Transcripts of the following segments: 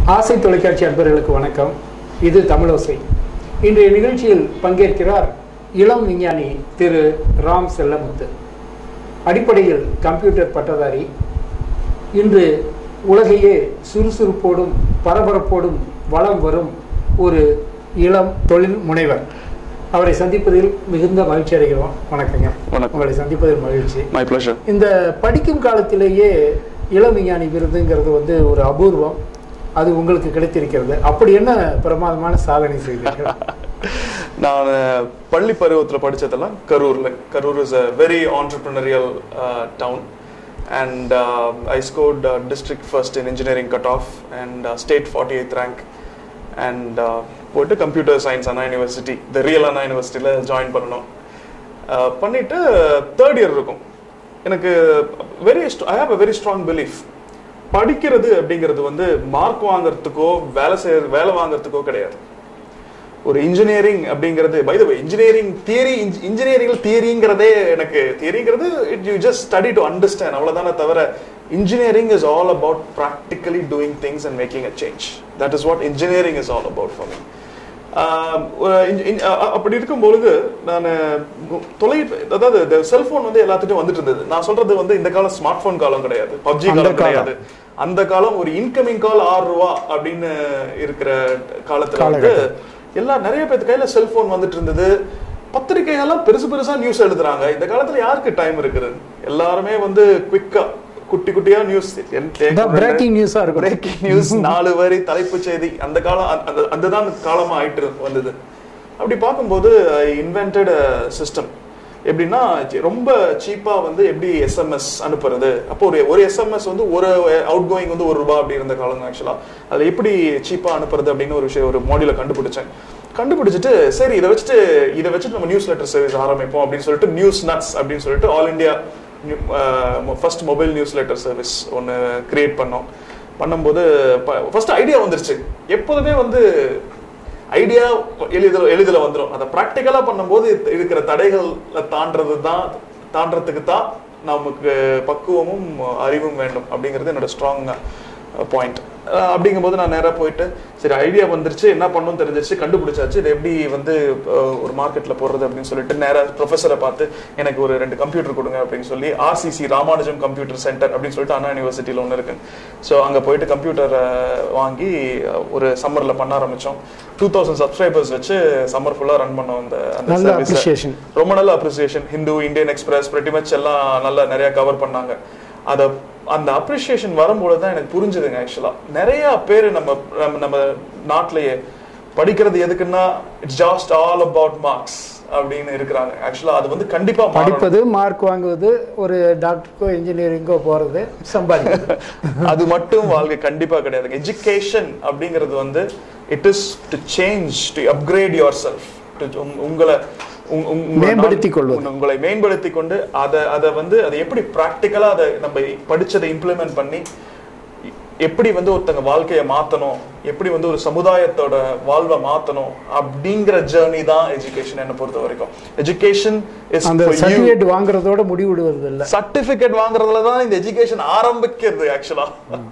ஆசை தொலைக்காட்சி அன்பர்களுக்கு வணக்கம் இது தமிழோசை இன்றைய நிகழ்ச்சியில் பங்கேற்கிறார் இளம் விஞ்ஞானி திரு ராம் செல்லமுத்து அடிப்படையில் கம்ப்யூட்டர் பட்டதாரி இன்று உலகையே சுறுசுறுப்போடும் பரபரப்போடும் வலம் வரும் ஒரு இளம் தொழில் முனைவர் அவரை சந்திப்பதில் மிகுந்த மகிழ்ச்சி அடைகிறோம் வணக்கங்க வணக்கம். உங்களை சந்திப்பதில் மகிழ்ச்சி மை ப்ளஷர் இந்த படிக்கும் காலத்திலேயே இளம் விஞ்ஞானி விருதுங்கிறது வந்து ஒரு அபூர்வம் அது உங்களுக்கு கிடைத்திருக்கிறது அப்படி என்ன பிரமாதமான சாதனை செய்தீர்கள் நான் பள்ளி பருவத்தில் படிச்சதெல்லாம் கரூர்ல Karur is a very entrepreneurial town and I scored district first in engineering cut off and state forty eight rank and போயிட்டு computer science Anna university the real Anna யூனிவர்சிட்டியில் ஜாயின் பண்ணணும் Uh, பண்ணிட்டு தேர்ட் இயர் இருக்கும் எனக்கு very I have a very strong belief படிக்கிறது அப்படிங்கிறது வந்து mark வாங்குறதுக்கோ வேலை செய்ய வேலை வாங்குறதுக்கோ கிடையாது ஒரு இன்ஜினியரிங் அப்படிங்கிறது by the way engineering theory engineering தியரிங்கிறதே எனக்கு தியரிங்கிறது it you just study to understand அவ்வளவுதானே தவிர engineering is all about practically doing things and making a change that is what engineering is all about for me அப்படி இருக்கும் பொழுது நான் தொலை அதாவது இந்த செல்போன் வந்து எல்லாத்துட்டும் வந்துட்டு இருந்தது நான் சொல்றது வந்து இந்த காலம் ஸ்மார்ட் போன் காலம் கிடையாது பப்ஜி அந்த காலம் காலம். கிடையாது அந்த காலம் ஒரு இன்கமிங் கால் ஆறு ரூபா அப்படின்னு இருக்கிற காலத்துல வந்து எல்லா நிறைய பேர்த்து கையில செல்போன் வந்துட்டு இருந்தது பத்திரிகைகள்லாம் பெருசு பெருசா நியூஸ் எழுதுறாங்க இந்த காலத்துல யாருக்கு டைம் இருக்குது எல்லாருமே வந்து குவிக்கா குட்டி குட்டியா நியூஸ் பிரேக்கிங் நியூஸா இருக்கும் பிரேக்கிங் நியூஸ் நாலு வரி தலைப்புச் செய்தி அந்த காலம் அந்த- அந்த அதுதான் காலமா ஆயிட்டு வந்தது அப்படி பார்க்கும்போது ஐ இன்வென்டட் சிஸ்டம் எப்படின்னா ரொம்ப சீப்பா வந்து எப்படி எஸ்எம்எஸ் அனுப்புறது அப்போ ஒரு ஒரு எஸ்எம்எஸ் வந்து ஒரு அவுட் கோயிங் வந்து ஒரு ரூபாய் அப்படி இருந்த காலம் ஆக்சுவலா அதுல எப்படி சீப்பா அனுப்புறது அப்படின்னு ஒரு விஷயம் ஒரு மாடியூல கண்டுபிடிச்சேன் கண்டுபிடிச்சிட்டு சரி இதை வச்சுட்டு இதை வச்சுட்டு நம்ம நியூஸ் லெட்டர் சர்வீஸ் ஆரம்பிப்போம் அப்படின்னு சொல்லிட்டு நியூஸ் நட்ஸ் அப்படின்னு சொல்லிட்டு all India first mobile news letter service ஒன்று கிரியேட் பண்ணோம் பண்ணும்போது ஃபர்ஸ்ட் ஐடியா வந்துருச்சு எப்போதுமே வந்து ஐடியா எளிதில் எளிதில் வந்துடும் அதை ப்ராக்டிக்கலாக பண்ணும்போது இருக்கிற தடைகள் தாண்டறது தான் தாண்டறதுக்கு தான் நமக்கு பக்குவமும் அறிவும் வேண்டும் அப்படிங்கிறது என்னோட ஸ்ட்ராங் பாயிண்ட் அப்படிங்கும்போது நான் நேராக போயிட்டு சரி ஐடியா வந்துருச்சு என்ன பண்ணணும்னு தெரிஞ்சிருச்சு கண்டுபிடிச்சாச்சு இது எப்படி வந்து அஹ், ஒரு மார்க்கெட்டில் போடுறது அப்படின்னு சொல்லிட்டு நேராக ப்ரொஃபஸரை பார்த்து எனக்கு ஒரு ரெண்டு கம்ப்யூட்டர் கொடுங்க அப்படின்னு சொல்லி ஆர்சிசி ராமானுஜம் கம்ப்யூட்டர் சென்டர் அப்படின்னு சொல்லிட்டு அண்ணா யூனிவர்சிட்டியில் ஒன்று இருக்கு ஸோ அங்கே போயிட்டு கம்ப்யூட்டர் வாங்கி அஹ், ஒரு சம்மரில் பண்ண ஆரம்பித்தோம் டூ தௌசண்ட் சப்ஸ்கிரைபர்ஸ் வச்சு சம்மர் ஃபுல்லாக ரன் பண்ணோம் அந்த அந்த நல்ல service-அ. appreciation. ரொம்ப நல்ல appreciation Hindu Indian Express pretty much எல்லாம் நல்லா நிறைய கவர் பண்ணாங்க அத அந்த அப்ரிசியேஷன் வரும்போது தான் எனக்கு புரிஞ்சுதுங்க ஆக்சுவலா நிறைய பேர் நம்ம நம்ம நம்ம நாட்டிலேயே படிக்கிறது எதுக்குன்னா it's just all about marks அப்படின்னு இருக்கிறாங்க ஆக்சுவலா அது வந்து கண்டிப்பா மாறணும். படிப்பது மார்க் வாங்குவது ஒரு டாக்டருக்கோ இன்ஜினியரிங்கோ போறது சம்பாதிக்கிறது அது மட்டும் வாழ்க்கை கண்டிப்பா கிடையாது எஜுகேஷன் அப்படிங்கிறது வந்து it is to change to upgrade yourself உங்களை உங்க- உங்க- உங்க மேம்படுத்திக் கொள்வது. உங்க- உங்களை மேம்படுத்தி கொண்டு அதை அதை வந்து அதை எப்படி ப்ராக்டிக்கலா அதை நம்ம படிச்சதை இம்ப்ளிமெண்ட் பண்ணி எப்படி வந்து ஒருத்தங்க வாழ்க்கையை மாத்தணும் எப்படி வந்து ஒரு சமுதாயத்தோட வாழ்வை மாத்தணும் அப்படிங்கிற ஜேர்னி தான் எஜுகேஷன் என்ன பொறுத்த வரைக்கும் எஜுகேஷன் இஸ் அந்த சர்டிஃபிகேட் வாங்குறதோட முடிவிடுவது இல்லை சர்டிபிகேட் வாங்குறதுல தான் இந்த எஜுகேஷன் ஆரம்பிக்கிறது ஆக்சுவலா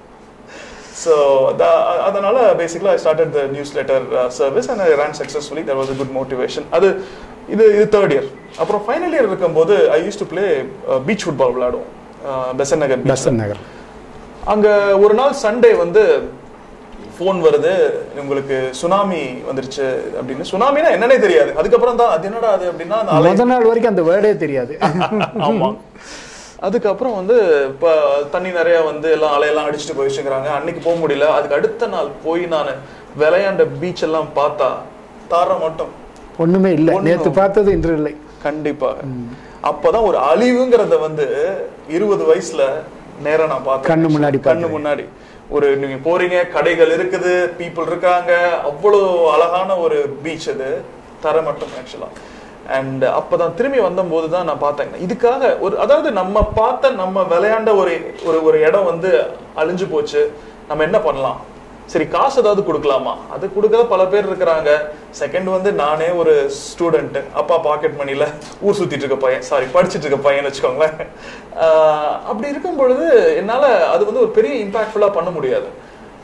ஸோ அதனால basically I started the news letter service and I run successfully there was a good motivation அது இது இது தேர்ட் இயர் அப்புறம் ஃபைனல் இயர் இருக்கும்போது I used to play beach football விளையாடுவோம் பெசன் நகர் beach ல. பெசன் நகர் அங்க ஒரு நாள் சண்டே வந்து ஃபோன் வருது உங்களுக்கு சுனாமி வந்துருச்சு அப்படின்னு சுனாமினா என்னன்னே தெரியாது அதுக்கப்புறம் தான் அது என்னடா அது அப்படின்னா அந்த அலை முத நாள் வரைக்கும் அந்த வேர்டே தெரியாது ஆமா அதுக்கப்புறம் வந்து இப்ப தண்ணி நிறைய வந்து எல்லாம் அலையெல்லாம் அடிச்சுட்டு போயிடுச்சுங்கிறாங்க அன்னைக்கு போக முடியல அதுக்கு அடுத்த நாள் போய் நான் விளையாண்ட பீச் எல்லாம் பார்த்தா தார மட்டும் ஒண்ணுமே இல்லை ஒண்ணும். நேத்து பார்த்தது இன்று இல்லை கண்டிப்பாக அப்பதான் ஒரு அழிவுங்கிறத வந்து இருபது வயசுல நேரா நான் பார்த்தேன் கண்ணு முன்னாடி கண்ணு பார்த்தீங்க. முன்னாடி ஒரு நீங்க போறீங்க கடைகள் இருக்குது பீப்புள் இருக்காங்க அவ்வளவு அழகான ஒரு பீச் அது தர மட்டும் ஆக்சுவலா அண்ட் அப்பதான் திரும்பி வந்தபோது தான் நான் பார்த்தேன் இதுக்காக ஒரு அதாவது நம்ம பார்த்த நம்ம விளையாண்ட ஒரு ஒரு ஒரு இடம் வந்து அழிஞ்சு போச்சு நம்ம என்ன பண்ணலாம் சரி காசு ஏதாவது கொடுக்கலாமா அது கொடுக்காத பல பேர் இருக்கிறாங்க செகண்ட் வந்து நானே ஒரு ஸ்டூடெண்ட் அப்பா பாக்கெட் மணில ஊர் சுத்திட்டு இருக்க பையன் சாரி படிச்சிட்டு இருக்க பையன் வச்சுக்கோங்களேன் ஆஹ் அப்படி இருக்கும் பொழுது என்னால அது வந்து ஒரு பெரிய இம்பாக்ட்ஃபுல்லா பண்ண முடியாது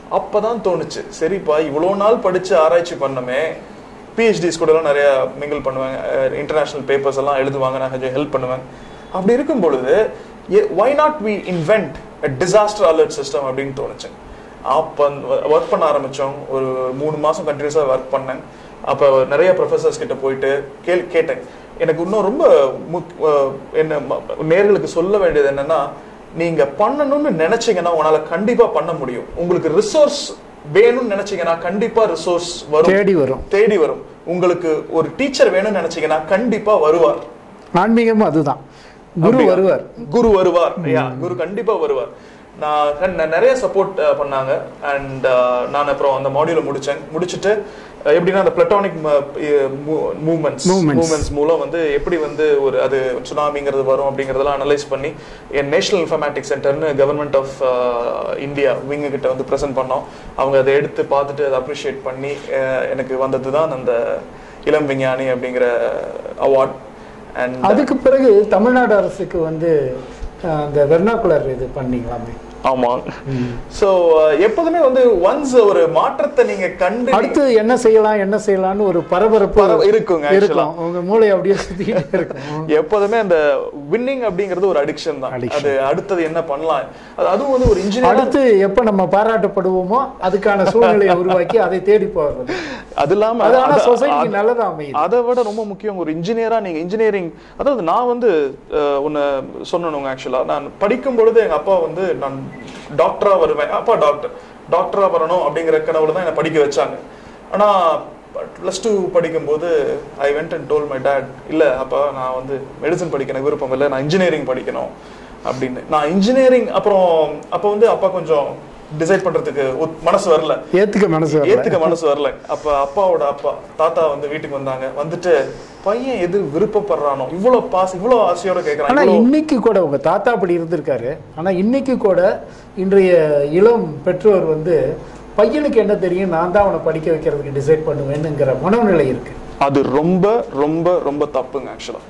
அப்பதான் தோணுச்சு சரிப்பா இவ்வளோ நாள் படிச்சு ஆராய்ச்சி பண்ணமே பிஹெச்டிஸ் கூட எல்லாம் நிறைய மிங்கிள் பண்ணுவாங்க இன்டர்நேஷனல் பேப்பர்ஸ் எல்லாம் எழுதுவாங்க நான் கொஞ்சம் ஹெல்ப் பண்ணுவேன் அப்படி இருக்கும் பொழுது why not we invent disaster alert system அப்படின்னு தோணுச்சு அப்போ ஒர்க் பண்ண ஆரம்பிச்சோம் ஒரு மூணு மாசம் கண்டினியூஸாக ஒர்க் பண்ணேன் அப்போ நிறைய ப்ரொஃபசர்ஸ் கிட்ட போயிட்டு கேள் கேட்டேன் எனக்கு இன்னும் ரொம்ப முக்- அஹ் என்ன ம- நேர்களுக்கு சொல்ல வேண்டியது என்னன்னா நீங்க பண்ணணும்னு நினைச்சீங்கன்னா உங்களால கண்டிப்பா பண்ண முடியும் உங்களுக்கு ரிசோர்ஸ் வேணும்னு நினைச்சீங்கன்னா கண்டிப்பா ரிசோர்ஸ் வரும் தேடி வரும் தேடி வரும் உங்களுக்கு ஒரு டீச்சர் வேணும்னு நினைச்சீங்கன்னா கண்டிப்பா வருவார் ஆன்மீகமும் அதுதான் குரு அப்படியா? வருவார் குரு வருவார் யா குரு கண்டிப்பா வருவார் நான் கண்- நான் நிறைய சப்போர்ட் பண்ணாங்க அண்ட் நான் அப்புறம் அந்த மாடியூலை முடிச்சேன் முடிச்சுட்டு அஹ், எப்படின்னா அந்த பிளட்டானிக் மூவ்மெண்ட்ஸ் Movements. மூவ்மெண்ட்ஸ் மூலம் வந்து எப்படி வந்து ஒரு அது சுனாமிங்கிறது வரும் அப்படிங்கறதெல்லாம் அனலைஸ் பண்ணி என் நேஷனல் இன்ஃபர்மேட்டிக் சென்டர்னு கவர்மெண்ட் ஆஃப் இந்தியா விங்கு கிட்ட வந்து ப்ரெசென்ட் பண்ணோம் அவங்க அதை எடுத்து பார்த்துட்டு அதை அப்ரிஷியேட் பண்ணி அஹ், எனக்கு வந்தது தான் அந்த இளம் விஞ்ஞானி அப்படிங்கிற அவார்ட் அண்ட் அதுக்கு பிறகு தமிழ்நாடு அரசுக்கு வந்து அஹ், அந்த வெர்னாக்குலர் இது பண்ணீங்களாமே ஆமா சோ எப்போதுமே வந்து ஒன்ஸ் ஒரு மாற்றத்தை நீங்க கண்டு அடுத்து என்ன செய்யலாம் என்ன செய்யலாம்னு ஒரு பரபரப்பு பரவ- இருக்குங்க, actually. இருக்கும் உங்க மூளை அப்படியே சுத்திக்கிட்டே இருக்கும் எப்போதுமே அந்த வின்னிங் அப்படிங்கிறது ஒரு அடிக்ஷன் தான் Addiction. அது அடுத்தது என்ன பண்ணலாம் அது அதுவும் வந்து ஒரு இன்ஜினியர் அடுத்து எப்ப நம்ம பாராட்டப்படுவோமோ அதுக்கான சூழ்நிலையை உருவாக்கி அதை தேடி போறது அது இல்லாம அது ஆனா அத- சொசைட்டிக்கு அத- நல்லதா அமையுது அதை விட ரொம்ப முக்கியம் ஒரு இன்ஜினியரா நீங்க இன்ஜினியரிங் அதாவது நான் வந்து அஹ், ஒண்ணு சொல்லணுங்க ஆக்சுவலா நான் படிக்கும் பொழுது எங்க அப்பா வந்து நான் டாக்டரா வருவேன் அப்பா டாக்டர் டாக்டரா வரணும் அப்படிங்கிற கனவுல தான் என்னை படிக்க வச்சாங்க ஆனா ப்ளஸ் டூ படிக்கும்போது I went and told my dad இல்ல அப்பா நான் வந்து மெடிசன் படிக்க எனக்கு விருப்பம் இல்லை நான் இன்ஜினியரிங் படிக்கணும் அப்படின்னு நான் இன்ஜினியரிங் அப்புறம் அப்போ வந்து அப்பா கொஞ்சம் டிசைட் பண்றதுக்கு ஒத்- மனசு வரல ஏத்துக்க மனசு வரல. ஏத்துக்க மனசு வரல அப்ப அப்பாவோட அப்பா தாத்தா வந்து வீட்டுக்கு வந்தாங்க வந்துட்டு பையன் எது விருப்பப்படுறானோ இவ்வளவு பாஸ் இவ்வளவு ஆசையோட ஆனா கேக்குறான் இவ்வளவு- இன்னைக்கு கூட உங்க தாத்தா அப்படி இருந்திருக்காரு ஆனா இன்னைக்கு கூட இன்றைய இளம் பெற்றோர் வந்து பையனுக்கு என்ன தெரியும் நான் தான் அவனை படிக்க வைக்கிறதுக்கு டிசைட் பண்ணுவேன்னுங்கிற மனநிலை இருக்கு அது ரொம்ப ரொம்ப ரொம்ப தப்புங்க ஆக்சுவலா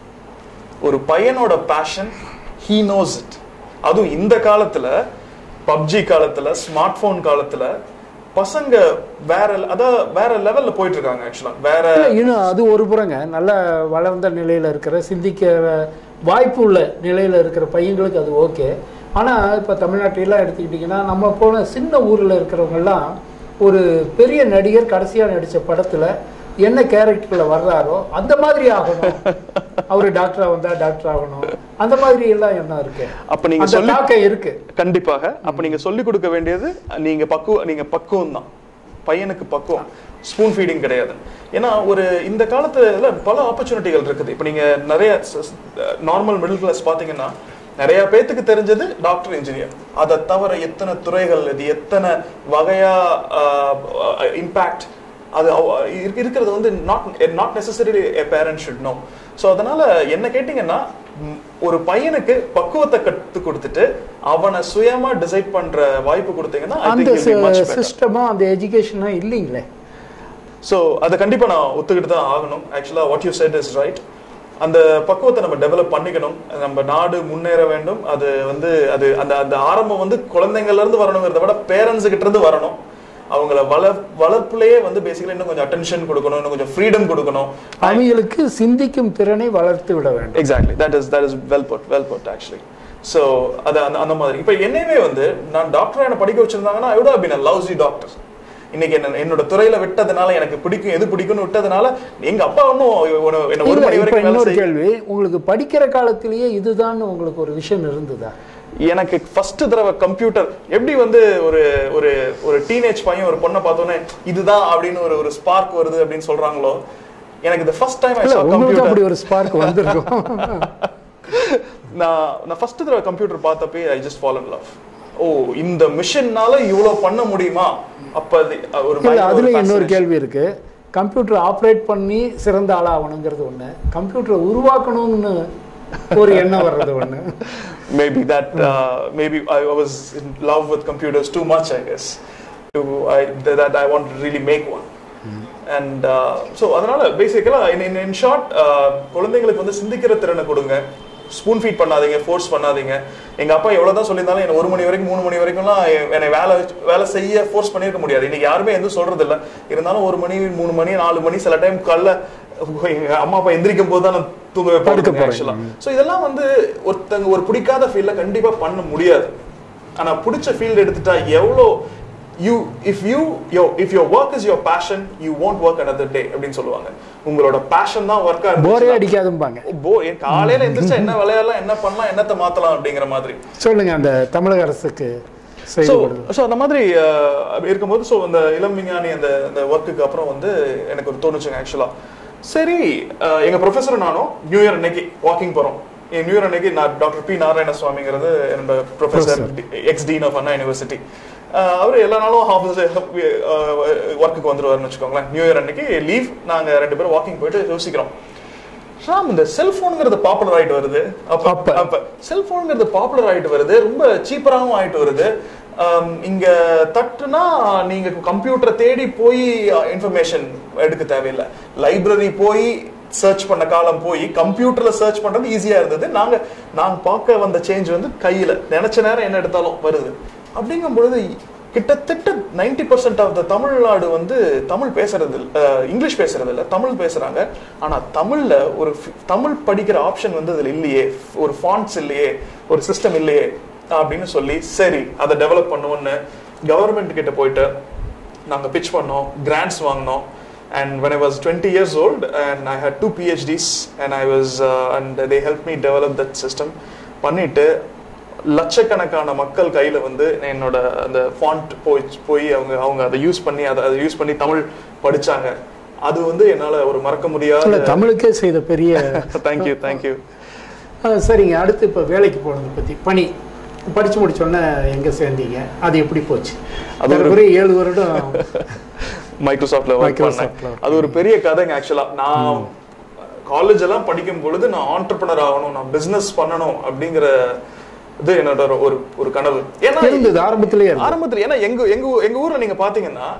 ஒரு பையனோட பேஷன் ஹீ நோஸ் இட் அதுவும் இந்த காலத்துல பப்ஜி காலத்துல ஸ்மார்ட் போன் காலத்துல பசங்க வேற அதான் வேற லெவல்ல போயிட்டு இருக்காங்க ஆக்சுவலா வேற இல்ல, இன்னும் அது ஒரு புறங்க நல்ல வளர்ந்த நிலையில இருக்கிற சிந்திக்கிற வாய்ப்பு உள்ள நிலையில இருக்கிற பையங்களுக்கு அது ஓகே ஆனா இப்ப தமிழ்நாட்டிலாம் எடுத்துக்கிட்டிங்கன்னா நம்ம போன சின்ன ஊர்ல இருக்கிறவங்க எல்லாம் ஒரு பெரிய நடிகர் கடைசியா நடிச்ச படத்துல என்ன கேரக்டர்ல வர்றாரோ அந்த மாதிரி ஆகணும் அவரு டாக்டரா வந்தா டாக்டர் ஆகணும் அந்த மாதிரி எல்லாம் என்ன இருக்கு அப்ப நீங்க அந்த சொல்லி தாக்கம் இருக்கு கண்டிப்பாக அப்ப நீங்க சொல்லி கொடுக்க வேண்டியது நீங்க பக்குவ நீங்க பக்குவம் தான் பையனுக்கு பக்குவம் ஸ்பூன் ஃபீடிங் கிடையாது ஏன்னா ஒரு இந்த காலத்துல பல ஆப்பர்ச்சுனிட்டிகள் இருக்குது இப்ப நீங்க நிறைய நார்மல் மிடில் கிளாஸ் பாத்தீங்கன்னா நிறைய பேத்துக்கு தெரிஞ்சது டாக்டர் இன்ஜினியர் அதை தவிர எத்தனை துறைகள் இது எத்தனை வகையா இம்பாக்ட் அது அவ- இருக்கு- இருக்கிறது வந்து not not necessarily a parent should know so அதனால என்ன கேட்டிங்கன்னா ம், ஒரு பையனுக்கு பக்குவத்தை கத்து கொடுத்துட்டு அவனை சுயமா டிசைட் பண்ற வாய்ப்பு கொடுத்தீங்கன்னா I அந்த think he'll be much better. சிஸ்டமா அந்த எஜுகேஷனா இல்லைங்களே ஸோ அதை கண்டிப்பா நான் ஒத்துக்கிட்டு தான் ஆகணும் actually what you said is right அந்த பக்குவத்தை நம்ம டெவலப் பண்ணிக்கணும் நம்ம நாடு முன்னேற வேண்டும் அது வந்து அது அந்த அந்த ஆரம்பம் வந்து குழந்தைங்கள்ல இருந்து வரணுங்கிறத விட பேரண்ட்ஸ் கிட்ட இருந்து வரணும் அவங்கள வளர் வளர்ப்புலயே வந்து பேசிக்கலி இன்னும் கொஞ்சம் அட்டென்ஷன் கொடுக்கணும் இன்னும் கொஞ்சம் ஃப்ரீடம் கொடுக்கணும் அவங்களுக்கு சிந்திக்கும் திறனை வளர்த்து விட வேண்டும் exactly that is that is well put well put actually so அது அந்த அந்த மாதிரி இப்போ என்னையுமே வந்து நான் டாக்டரா என்ன படிக்க வச்சிருந்தாங்கன்னா I would have been a lousy doctor இன்னைக்கு என்ன என்னோட துறையில விட்டதுனால எனக்கு பிடிக்கும் எது பிடிக்கும்னு விட்டதுனால எங்க அப்பா ஒன்றும் என்ன ஒரு இல்ல, மணி இப்ப வரைக்கும் வேலை இன்னொரு செய்ய கேள்வி உங்களுக்கு படிக்கிற காலத்திலேயே இதுதான் உங்களுக்கு ஒரு விஷயம் இருந்ததா எனக்கு ஃபர்ஸ்ட் தடவை கம்ப்யூட்டர் எப்படி வந்து ஒரு ஒரு ஒரு டீனேஜ் பையன் ஒரு பொண்ணை பார்த்தோன்னே இதுதான் அப்படின்னு ஒரு ஒரு ஸ்பார்க் வருது அப்படின்னு சொல்றாங்களோ எனக்கு இந்த ஃபர்ஸ்ட் டைம் ஐ இல்ல saw உங்களுக்கு கம்ப்யூட்டர் அப்படி ஒரு ஸ்பார்க் வந்திருக்கும் நான் நான் ஃபர்ஸ்ட் தடவை கம்ப்யூட்டர் பார்த்தப்பே I just fall in love ஓ இந்த மிஷின்னால இவ்வளவு பண்ண முடியுமா அப்ப அது ஒரு இல்ல பயங்கர ஒரு அதுல இன்னொரு fascination. கேள்வி இருக்கு கம்ப்யூட்டர் ஆப்ரேட் பண்ணி சிறந்த ஆளாகணுங்கிறது ஒண்ணு கம்ப்யூட்டரை உருவாக்கணும்னு ஒரு எண்ணம் வர்றது ஒண்ணு maybe that uh, maybe I was in love with computers too much I guess to I, that I want to really make one and uh, so அதனால பேசிக்கலா in, in, in short uh, குழந்தைங்களுக்கு வந்து சிந்திக்கிற திறனை கொடுங்க spoon feet பண்ணாதீங்க force பண்ணாதீங்க எங்க அப்பா எவ்வளவுதான் சொல்லியிருந்தாலும் என்ன ஒரு மணி வரைக்கும் மூணு மணி வரைக்கும்லாம் என்னை வேலை வேலை செய்ய ஃபோர்ஸ் பண்ணிருக்க முடியாது இன்னைக்கு யாருமே எதுவும் சொல்றது இல்ல இருந்தாலும் ஒரு மணி மூணு மணி நாலு மணி சில டைம் கல்ல எங்க அம்மா அப்பா எந்திரிக்கும் போது தான் நான் தூங்க படுக்க படுக்க போறேன். ஆக்சுவலா ஸோ இதெல்லாம் வந்து ஒருத்தங்க ஒரு பிடிக்காத ஃபீல்ட்ல கண்டிப்பா பண்ண முடியாது ஆனா பிடிச்ச ஃபீல்டு எடுத்துட்டா எவ்வளோ you if you your if your work is your passion you won't work another day அப்படின்னு சொல்லுவாங்க உங்களோட பேஷன் தான் ஒர்க்கா போரே அடிக்காதும்பாங்க போ என் காலையில எந்திரிச்சா என்ன விளையாடலாம் என்ன பண்ணலாம் என்னத்த மாத்தலாம் அப்படிங்கிற மாதிரி சொல்லுங்க அந்த தமிழக அரசுக்கு ஸோ செயல்படுது ஸோ அந்த மாதிரி அஹ், அப்படி இருக்கும்போது ஸோ அந்த இளம் விஞ்ஞானி அந்த அந்த ஒர்க்குக்கு அப்புறம் வந்து எனக்கு ஒரு தோணுச்சுங்க ஆக்சுவலா சரி அஹ், எங்க ப்ரொஃபஸர் நானும் நியூ இயர் அன்னைக்கு வாக்கிங் போறோம் என் நியூ இயர் அன்னைக்கு நான் டாக்டர் பி நாராயண சுவாமிங்கிறது என்னோட professor ex dean of Anna university அவர் எல்லா நாளும் ஆஃபீஸ் ஒர்க்குக்கு வந்துருவாருன்னு வச்சுக்கோங்களேன் நியூ இயர் அன்னைக்கு லீவ் நாங்க ரெண்டு பேரும் வாக்கிங் போயிட்டு யோசிக்கிறோம் ராம் இந்த செல்போனுங்கிறது பாப்புலர் ஆயிட்டு வருது அப்ப அப்ப. அப்ப செல்போனுங்கிறது பாப்புலர் ஆயிட்டு வருது ரொம்ப சீப்பராகவும் ஆயிட்டு வருது ஆம், இங்க தட்டுனா நீங்க கம்ப்யூட்டரை தேடி போய் இன்ஃபர்மேஷன் எடுக்க தேவையில்லை லைப்ரரி போய் சர்ச் பண்ண காலம் போய் கம்ப்யூட்டர்ல சர்ச் பண்றது ஈஸியா இருந்தது நாங்க நாங்க பார்க்க வந்த சேஞ்ச் வந்து கையில நினைச்ச நேரம் என்ன எடுத்தாலும் வருது அப்படிங்கும் பொழுது கிட்டத்தட்ட ninety percent of the Tamil Nadu வந்து தமிழ் பேசுறது இல்ல, அஹ், இங்கிலீஷ் பேசுறது இல்ல தமிழ் பேசுறாங்க ஆனா தமிழ்ல ஒரு fi- தமிழ் படிக்கிற ஆப்ஷன் வந்து அதுல இல்லையே ஒரு ஃபாண்ட்ஸ் இல்லையே ஒரு சிஸ்டம் இல்லையே அப்படின்னு சொல்லி சரி அதை டெவலப் பண்ணுவோம்னு கவர்மெண்ட் கிட்ட போயிட்டு நாங்க பிச் பண்ணோம் கிராண்ட்ஸ் வாங்கினோம் and when I was 20 years old and I had two PhDs and I was uh, and they helped me develop that system பண்ணிட்டு லட்சக்கணக்கான மக்கள் கையில வந்து என்னோட அந்த ஃபாண்ட் போய் போய் அவங்க அவங்க அதை யூஸ் பண்ணி அதை அதை யூஸ் பண்ணி தமிழ் படிச்சாங்க அது வந்து என்னால ஒரு மறக்க இல்ல முடியாத தமிழுக்கே செய்த பெரிய தேங்க்யூ தேங்க்யூ ஆ, சரிங்க அடுத்து இப்போ வேலைக்கு போனதை பத்தி பணி படிச்சு முடிச்சோடனே எங்க சேர்ந்தீங்க அது எப்படி போச்சு அது ஒரு- அதுக்கப்புறம் ஏழு வருடம் மைக்ரோசாஃப்ட்ல ஒர்க் பண்ணேன் Microsoftல work அது ஒரு பெரிய கதைங்க ஆக்சுவலா நான் காலேஜ் எல்லாம் படிக்கும் பொழுது நான் ஆண்டர்பனர் ஆகணும் நான் பிசினஸ் பண்ணணும் அப்படிங்கிற இது என்னோட ஒரு- ஒரு ஒரு கனவு ஏன்னா இருந்தது ஆரம்பத்திலேயே இருந்தது ஆரம்பத்துல ஏன்னா எங்க எங்க ஊ- எங்க ஊர்ல நீங்க பாத்தீங்கன்னா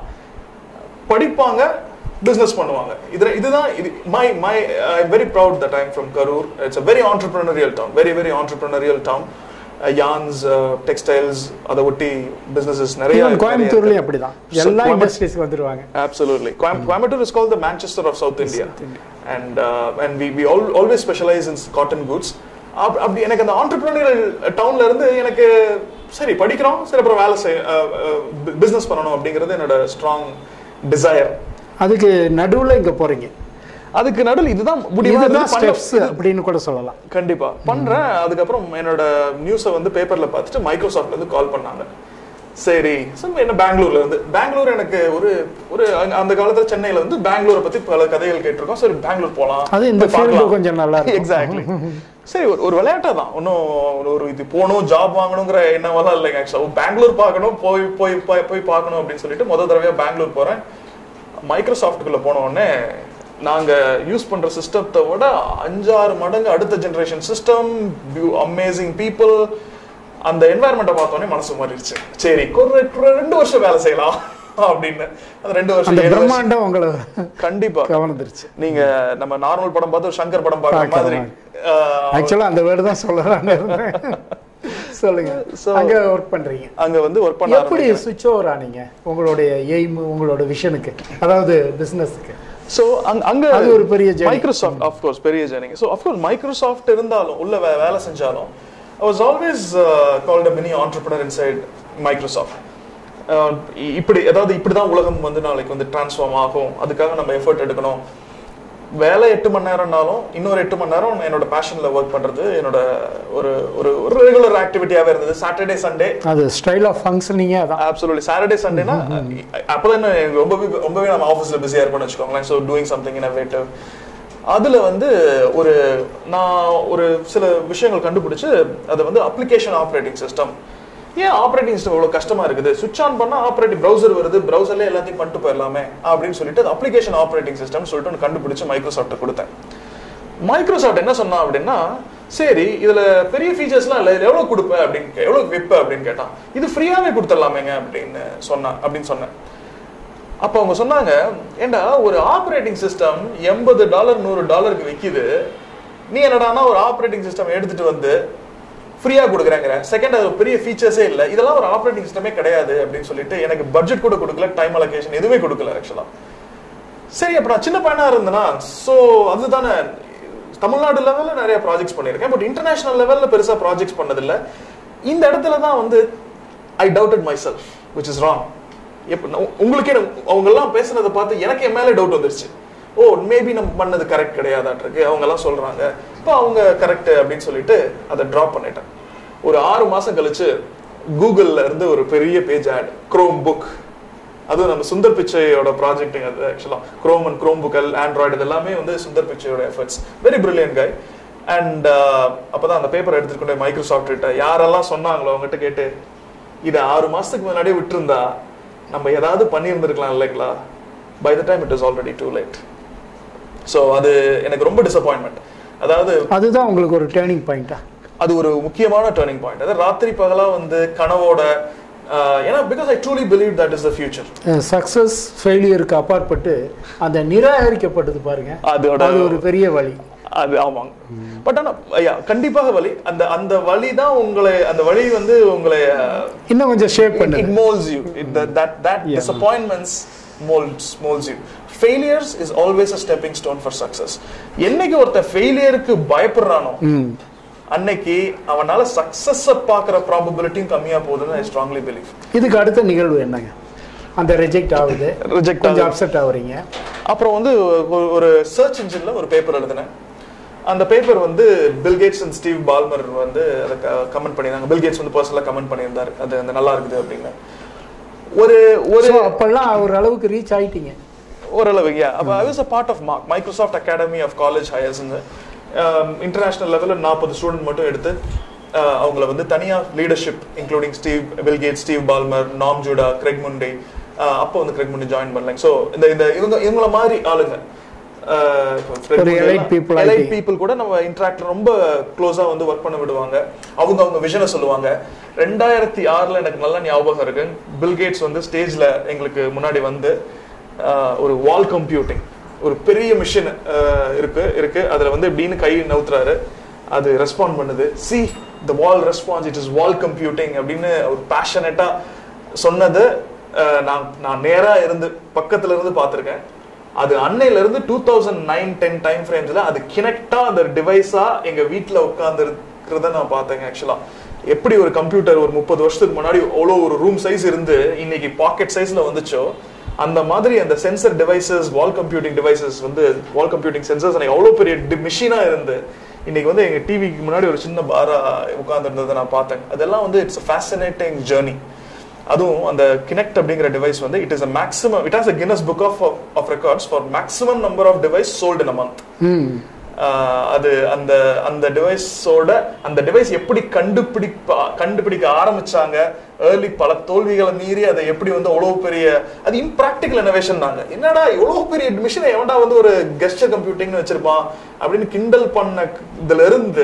படிப்பாங்க பிசினஸ் பண்ணுவாங்க இது இதுதான் இது my my I very proud that I'm from Karur it's a very entrepreneurial town very very entrepreneurial town yarns textiles அதை ஒட்டி பிசினஸஸ் நிறைய Even நிறைய கோயம்புத்தூர்லயும் இருக்கு. அப்படிதான் So, எல்லா கோயம்புத்தூர் இண்டஸ்ட்ரீஸ்க்கு வந்துருவாங்க Absolutely. Coim- Coimbatore is called the Manchester of South India. South India. And, uh, and we, we all, always specialize in cotton goods. அப்- அப்படி எனக்கு அந்த ஆண்டர்பிரினரியல் டவுன்ல இருந்து எனக்கு சரி படிக்கிறோம் சரி அப்புறம் வேலை செய் பிசினஸ் பண்ணணும் அப்படிங்கிறது என்னோட ஸ்ட்ராங் டிசையர் அதுக்கு நடுவுல இங்க போறீங்க அதுக்கு நடுவில் இதுதான் முடிவா இதுதான் இருந்தது, பண்ண- ஸ்டெப்ஸ் அப்படின்னு கூட சொல்லலாம் கண்டிப்பா பண்றேன் அதுக்கப்புறம் என்னோட நியூஸை வந்து பேப்பர்ல பார்த்துட்டு மைக்ரோசாஃப்ட்ல இருந்து கால் பண்ணாங்க சரி சும்மா என்ன பெங்களூர்ல இருந்து பெங்களூர் எனக்கு ஒரு ஒரு அங்க- அந்த காலத்துல சென்னையில வந்து பெங்களூரை பத்தி பல கதைகள் கேட்டிருக்கோம் சரி பெங்களூர் போலாம் அது இந்த ஃபீல்டு கொஞ்சம் நல்லா இருக்கும் எக்ஸாக்ட்லி சரி ஒரு ஒரு விளையாட்டா தான் ஒன்றும் ஒரு இது போகணும் ஜாப் வாங்கணுங்கிற எண்ணமெல்லாம் இல்லைங்க ஆக்சுவலாக பெங்களூர் பார்க்கணும் போய் போய் போய் போய் பார்க்கணும் அப்படின்னு சொல்லிட்டு முத தடவையா பெங்களூர் போறேன் மைக்ரோசாஃப்ட்டுக்குள்ள போன உடனே நாங்க யூஸ் பண்ற சிஸ்டத்தை விட அஞ்சாறு மடங்கு அடுத்த ஜெனரேஷன் சிஸ்டம் அமேசிங் பீப்புள் அந்த என்வாயர்மெண்ட்டை பார்த்தோன்னே மனசு மாறிடுச்சு சரி ஒரு ஒரு ரெண்டு வருஷம் வேலை செய்யலாம் அப்படின்னு அந்த ரெண்டு வருஷம் அந்த ஏழு வருஷம் பிரம்மாண்டம் உங்களை கண்டிப்பா கவர்ந்துருச்சு நீங்க நம்ம நார்மல் படம் பார்த்து ஒரு சங்கர் படம் பார்க்குற பார்க்குற மாதிரி மாதிரி. ஆஹ், ஆக்சுவலா அந்த வேர்டு தான் சொல்லலாம்னு இருந்தேன் சொல்லுங்க So- அங்க ஒர்க் பண்றீங்க அங்க வந்து ஒர்க் பண்ண எப்படி சுவிட்ச் ஓவர் ஆனீங்க உங்களுடைய எய்ம் உங்களோட விஷனுக்கு அதாவது பிசினஸ்க்கு சோ அங்க அது ஒரு பெரிய journey. மைக்ரோசாஃப்ட் ஆஃப் கோர்ஸ் பெரிய ஜேர்னிங் சோ ஆஃப் கோர்ஸ் மைக்ரோசாஃப்ட் இருந்தாலும் உள்ள வே- வேலை செஞ்சாலும் I was always called a mini entrepreneur inside Microsoft இப்படி அதாவது இப்படிதான் உலகம் வந்து நாளைக்கு வந்து டிரான்ஸ்ஃபார்ம் ஆகும் அதுக்காக நம்ம எஃபர்ட் எடுக்கணும் வேலை எட்டு மணி நேரம்னாலும் இன்னொரு எட்டு மணி நேரம் என்னோட பேஷன்ல ஒர்க் பண்றது என்னோட ஒரு ஒரு ஒரு ரெகுலர் ஆக்டிவிட்டியாவே இருந்தது சாட்டர்டே சண்டே அது ஸ்டைல் ஆஃப் ஃபங்க்ஷனிங்கே அதான் அப்சல்யூட்லி சாட்டர்டே சண்டேனா அப்பதான் என்ன எனக்கு ரொம்பவே ரொம்பவே நம்ம ஆஃபீஸ்ல பிஸியா இருப்போம்னு வச்சுக்கோங்களேன் ஸோ டூயிங் சம்திங் இன்னோவேட்டிவ் அதுல வந்து ஒரு நான் ஒரு சில விஷயங்கள் கண்டுபிடிச்சு அது வந்து அப்ளிகேஷன் ஆப்ரேட்டிங் சிஸ்டம் ஏன் ஆப்ரேட்டிங் சிஸ்டம் இவ்வளவு கஷ்டமா இருக்குது சுவிட்ச் ஆன் பண்ணா ஆப்ரேட்டிங் ப்ரௌசர் வருது ப்ரௌசர்ல எல்லாத்தையும் பண்ணிட்டு போயிடலாமே அப்படின்னு சொல்லிட்டு அது அப்ளிகேஷன் ஆப்ரேட்டிங் சிஸ்டம் சொல்லிட்டு ஒன்று கண்டுபிடிச்சு மைக்ரோசாஃப்ட் கொடுத்தேன் மைக்ரோசாஃப்ட் என்ன சொன்னா அப்படின்னா சரி இதுல பெரிய ஃபீச்சர்ஸ்லாம் இல்ல இதுல எவ்வளவு கொடுப்ப அப்படின்னு கே- எவ்வளவு விப்ப அப்படின்னு கேட்டான் இது ஃப்ரீயாவே கொடுத்துடலாமேங்க அப்படின்னு சொன்னா அப்படின்னு சொன்னேன் அப்ப அவங்க சொன்னாங்க ஏண்டா ஒரு ஆப்ரேட்டிங் சிஸ்டம் எண்பது டாலர் நூறு டாலருக்கு விக்குது நீ என்னடான்னா ஒரு ஆப்ரேட்டிங் சிஸ்டம் எடுத்துட்டு வந்து ஃப்ரீயா கொடுக்குறாங்கிற செகண்ட் அது ஒரு பெரிய ஃபீச்சர்ஸே இல்ல இதெல்லாம் ஒரு ஆப்ரேட்டிங் சிஸ்டமே கிடையாது அப்படின்னு சொல்லிட்டு எனக்கு பட்ஜெட் கூட கொடுக்கல டைம் அலோகேஷன் எதுவுமே கொடுக்கல ஆக்சுவலா சரி அப்ப நான் சின்ன பையனா இருந்தேனா சோ அதுதானே தமிழ்நாடு லெவல்ல நிறைய ப்ராஜெக்ட்ஸ் பண்ணியிருக்கேன் பட் இன்டர்நேஷனல் லெவல்ல பெருசா ப்ராஜெக்ட்ஸ் பண்ணதில்ல இந்த இடத்துல தான் வந்து I doubted myself which is wrong உங்களுக்கே நம்ம- அவங்க எல்லாம் பேசுனதை பார்த்து எனக்கு என் மேலே டவுட் வந்துருச்சு ஓ மேபி நம்ம பண்ணது கரெக்ட் கிடையாதாட்டிருக்கு அவங்க எல்லாம் சொல்றாங்க இப்போ அவங்க கரெக்ட் அப்படின்னு சொல்லிட்டு அதை ட்ராப் பண்ணிட்டேன் ஒரு ஆறு மாசம் கழிச்சு கூகுள்ல இருந்து ஒரு பெரிய பேஜ் ஆட் குரோம் புக் அதுவும் நம்ம சுந்தர் பிச்சையோட ப்ராஜெக்ட் அது ஆக்சுவலா குரோம் அண்ட் குரோம் புக்கல் ஆண்ட்ராய்டு இது எல்லாமே வந்து சுந்தர் பிச்சையோட efforts very brilliant guy and அப்பதான் அந்த பேப்பர் எடுத்துட்டு கொண்டு மைக்ரோசாஃப்ட் கிட்ட யாரெல்லாம் சொன்னாங்களோ அவங்ககிட்ட கேட்டு இதை ஆறு மாசத்துக்கு முன்னாடியே விட்டுருந்தா நம்ம ஏதாவது பண்ணியிருந்திருக்கலாம் இல்லைங்களா by the time it is already too late so அது எனக்கு ரொம்ப டிசப்பாயின்மெண்ட் அதாவது அதுதான் உங்களுக்கு ஒரு டேர்னிங் பாயிண்டா அது ஒரு முக்கியமான டேர்னிங் பாயிண்ட் அதாவது ராத்திரி பகலா வந்து கனவோட ஆஹ், ஏன்னா because I truly believe that is the future success ஃபெயிலியருக்கு அப்பாற்பட்டு அந்த நிராகரிக்கப்பட்டது பாருங்க அதோட அது ஒரு பெரிய வழி அது ஆமாங்க பட் ஆனா ஐயா கண்டிப்பாக வழி அந்த அந்த வழி தான் உங்களை அந்த வழி வந்து உங்களை இன்னும் கொஞ்சம் ஷேப் இட் பண்ணுது molds you that that Yeah. Disappointments molds molds you failures is always a stepping stone for success என்னைக்கு ஒருத்தன் ஃபெயிலியருக்கு பயப்படுறானோ ம் அன்னைக்கு அவனால சக்சஸ் பார்க்குற ப்ராபபிலிட்டியும் கம்மியா போகுதுன்னு ஐ ஸ்ட்ராங்லி பிலீவ் இதுக்கு அடுத்த நிகழ்வு என்னங்க அந்த ரிஜெக்ட் ஆகுது ரிஜெக்ட் கொஞ்சம் அப்செட் ஆகுறீங்க அப்புறம் வந்து ஒரு- ஒரு சர்ச் இன்ஜின்ல ஒரு பேப்பர் எழுதினேன் அந்த பேப்பர் வந்து Bill Gates and Steve Ballmer வந்து அதை கமெண்ட் பண்ணியிருந்தாங்க பில் கேட்ஸ் வந்து பர்சனலாக கமெண்ட் பண்ணியிருந்தாரு அது அந்த நல்லா இருக்குது அப்படின்னு ஒரு ஒரு ஸோ அப்பெல்லாம் ஒரு அளவுக்கு ரீச் ஆயிட்டீங்க ஓரளவு யா அப்போ I was a part of mark Microsoft Academy of college ஹையர்ஸ்னு இன்டர்நேஷனல் லெவலில் நாற்பது ஸ்டூடெண்ட் மட்டும் எடுத்து அஹ், அவங்கள வந்து தனியாக leadership including Steve Bill Gate Steve Ballmer நாம் ஜூடா கிரெக் முண்டே அப்போ வந்து கிரெக் முண்டே ஜாயின் பண்ணலைங்க ஸோ இந்த இந்த இவங்க இவங்கள மாதிரி ஆளுங்க ஒரு elite people எலைட் ஆயிட்டீங்க. பீப்புள் கூட நம்ம இன்ட்ராக்ட் ரொம்ப க்ளோஸா வந்து ஒர்க் பண்ண விடுவாங்க அவங்க அவங்க விஷனை சொல்லுவாங்க ரெண்டாயிரத்தி ஆறுல எனக்கு நல்ல ஞாபகம் இருக்கு பில் கேட்ஸ் வந்து ஸ்டேஜ்ல எங்களுக்கு முன்னாடி வந்து ஆஹ், ஒரு வால் கம்ப்யூட்டிங் ஒரு பெரிய மிஷின் இருக்கு இருக்கு அதுல வந்து இப்படின்னு கை நவுத்துறாரு அது ரெஸ்பாண்ட் பண்ணுது see the wall response it is wall computing அப்படின்னு ஒரு பேஷனட்டா சொன்னது ஆஹ், நான் நான் நேரா இருந்து பக்கத்துல இருந்து பார்த்திருக்கேன் அது அன்னையில இருந்து two thousand nine ten time ஃப்ரேம்ஸ்ல அது கினெக்டா அந்த டிவைஸா எங்க வீட்ல உட்கார்ந்து இருக்கிறத நான் பார்த்தேங்க ஆக்சுவலா எப்படி ஒரு கம்ப்யூட்டர் ஒரு முப்பது வருஷத்துக்கு முன்னாடி அவ்வளோ ஒரு ரூம் சைஸ் இருந்து இன்னைக்கு பாக்கெட் சைஸ்ல வந்துச்சோ அந்த மாதிரி அந்த sensor devices wall computing devices வந்து வால் கம்ப்யூட்டிங் சென்சர்ஸ் எனக்கு அவ்வளோ பெரிய மிஷினா இருந்து இன்னைக்கு வந்து எங்க டிவிக்கு முன்னாடி ஒரு சின்ன பாரா உட்கார்ந்து இருந்ததை நான் பார்த்தேன் அதெல்லாம் வந்து இட்ஸ் ஃபேசினேட்டிங் ஜேர்னி அதுவும் அந்த கினெக்ட் அப்படிங்கிற டிவைஸ் வந்து it is a maximum it has a Guinness book of of records for maximum number of device sold in a month ம் அது அந்த அந்த டிவைஸோட அந்த டிவைஸ் எப்படி கண்டுபிடிப்பா கண்டுபிடிக்க ஆரம்பிச்சாங்க ஏர்லி பல தோல்விகளை மீறி அதை எப்படி வந்து அவ்வளவு பெரிய அது இம்ப்ராக்டிக்கல் இனோவேஷன் தாங்க என்னடா இவ்வளவு பெரிய மிஷினை எவன்டா வந்து ஒரு கெஸ்டர் கம்ப்யூட்டிங்னு வச்சிருப்பான் அப்படின்னு கிண்டல் பண்ண இதுல இருந்து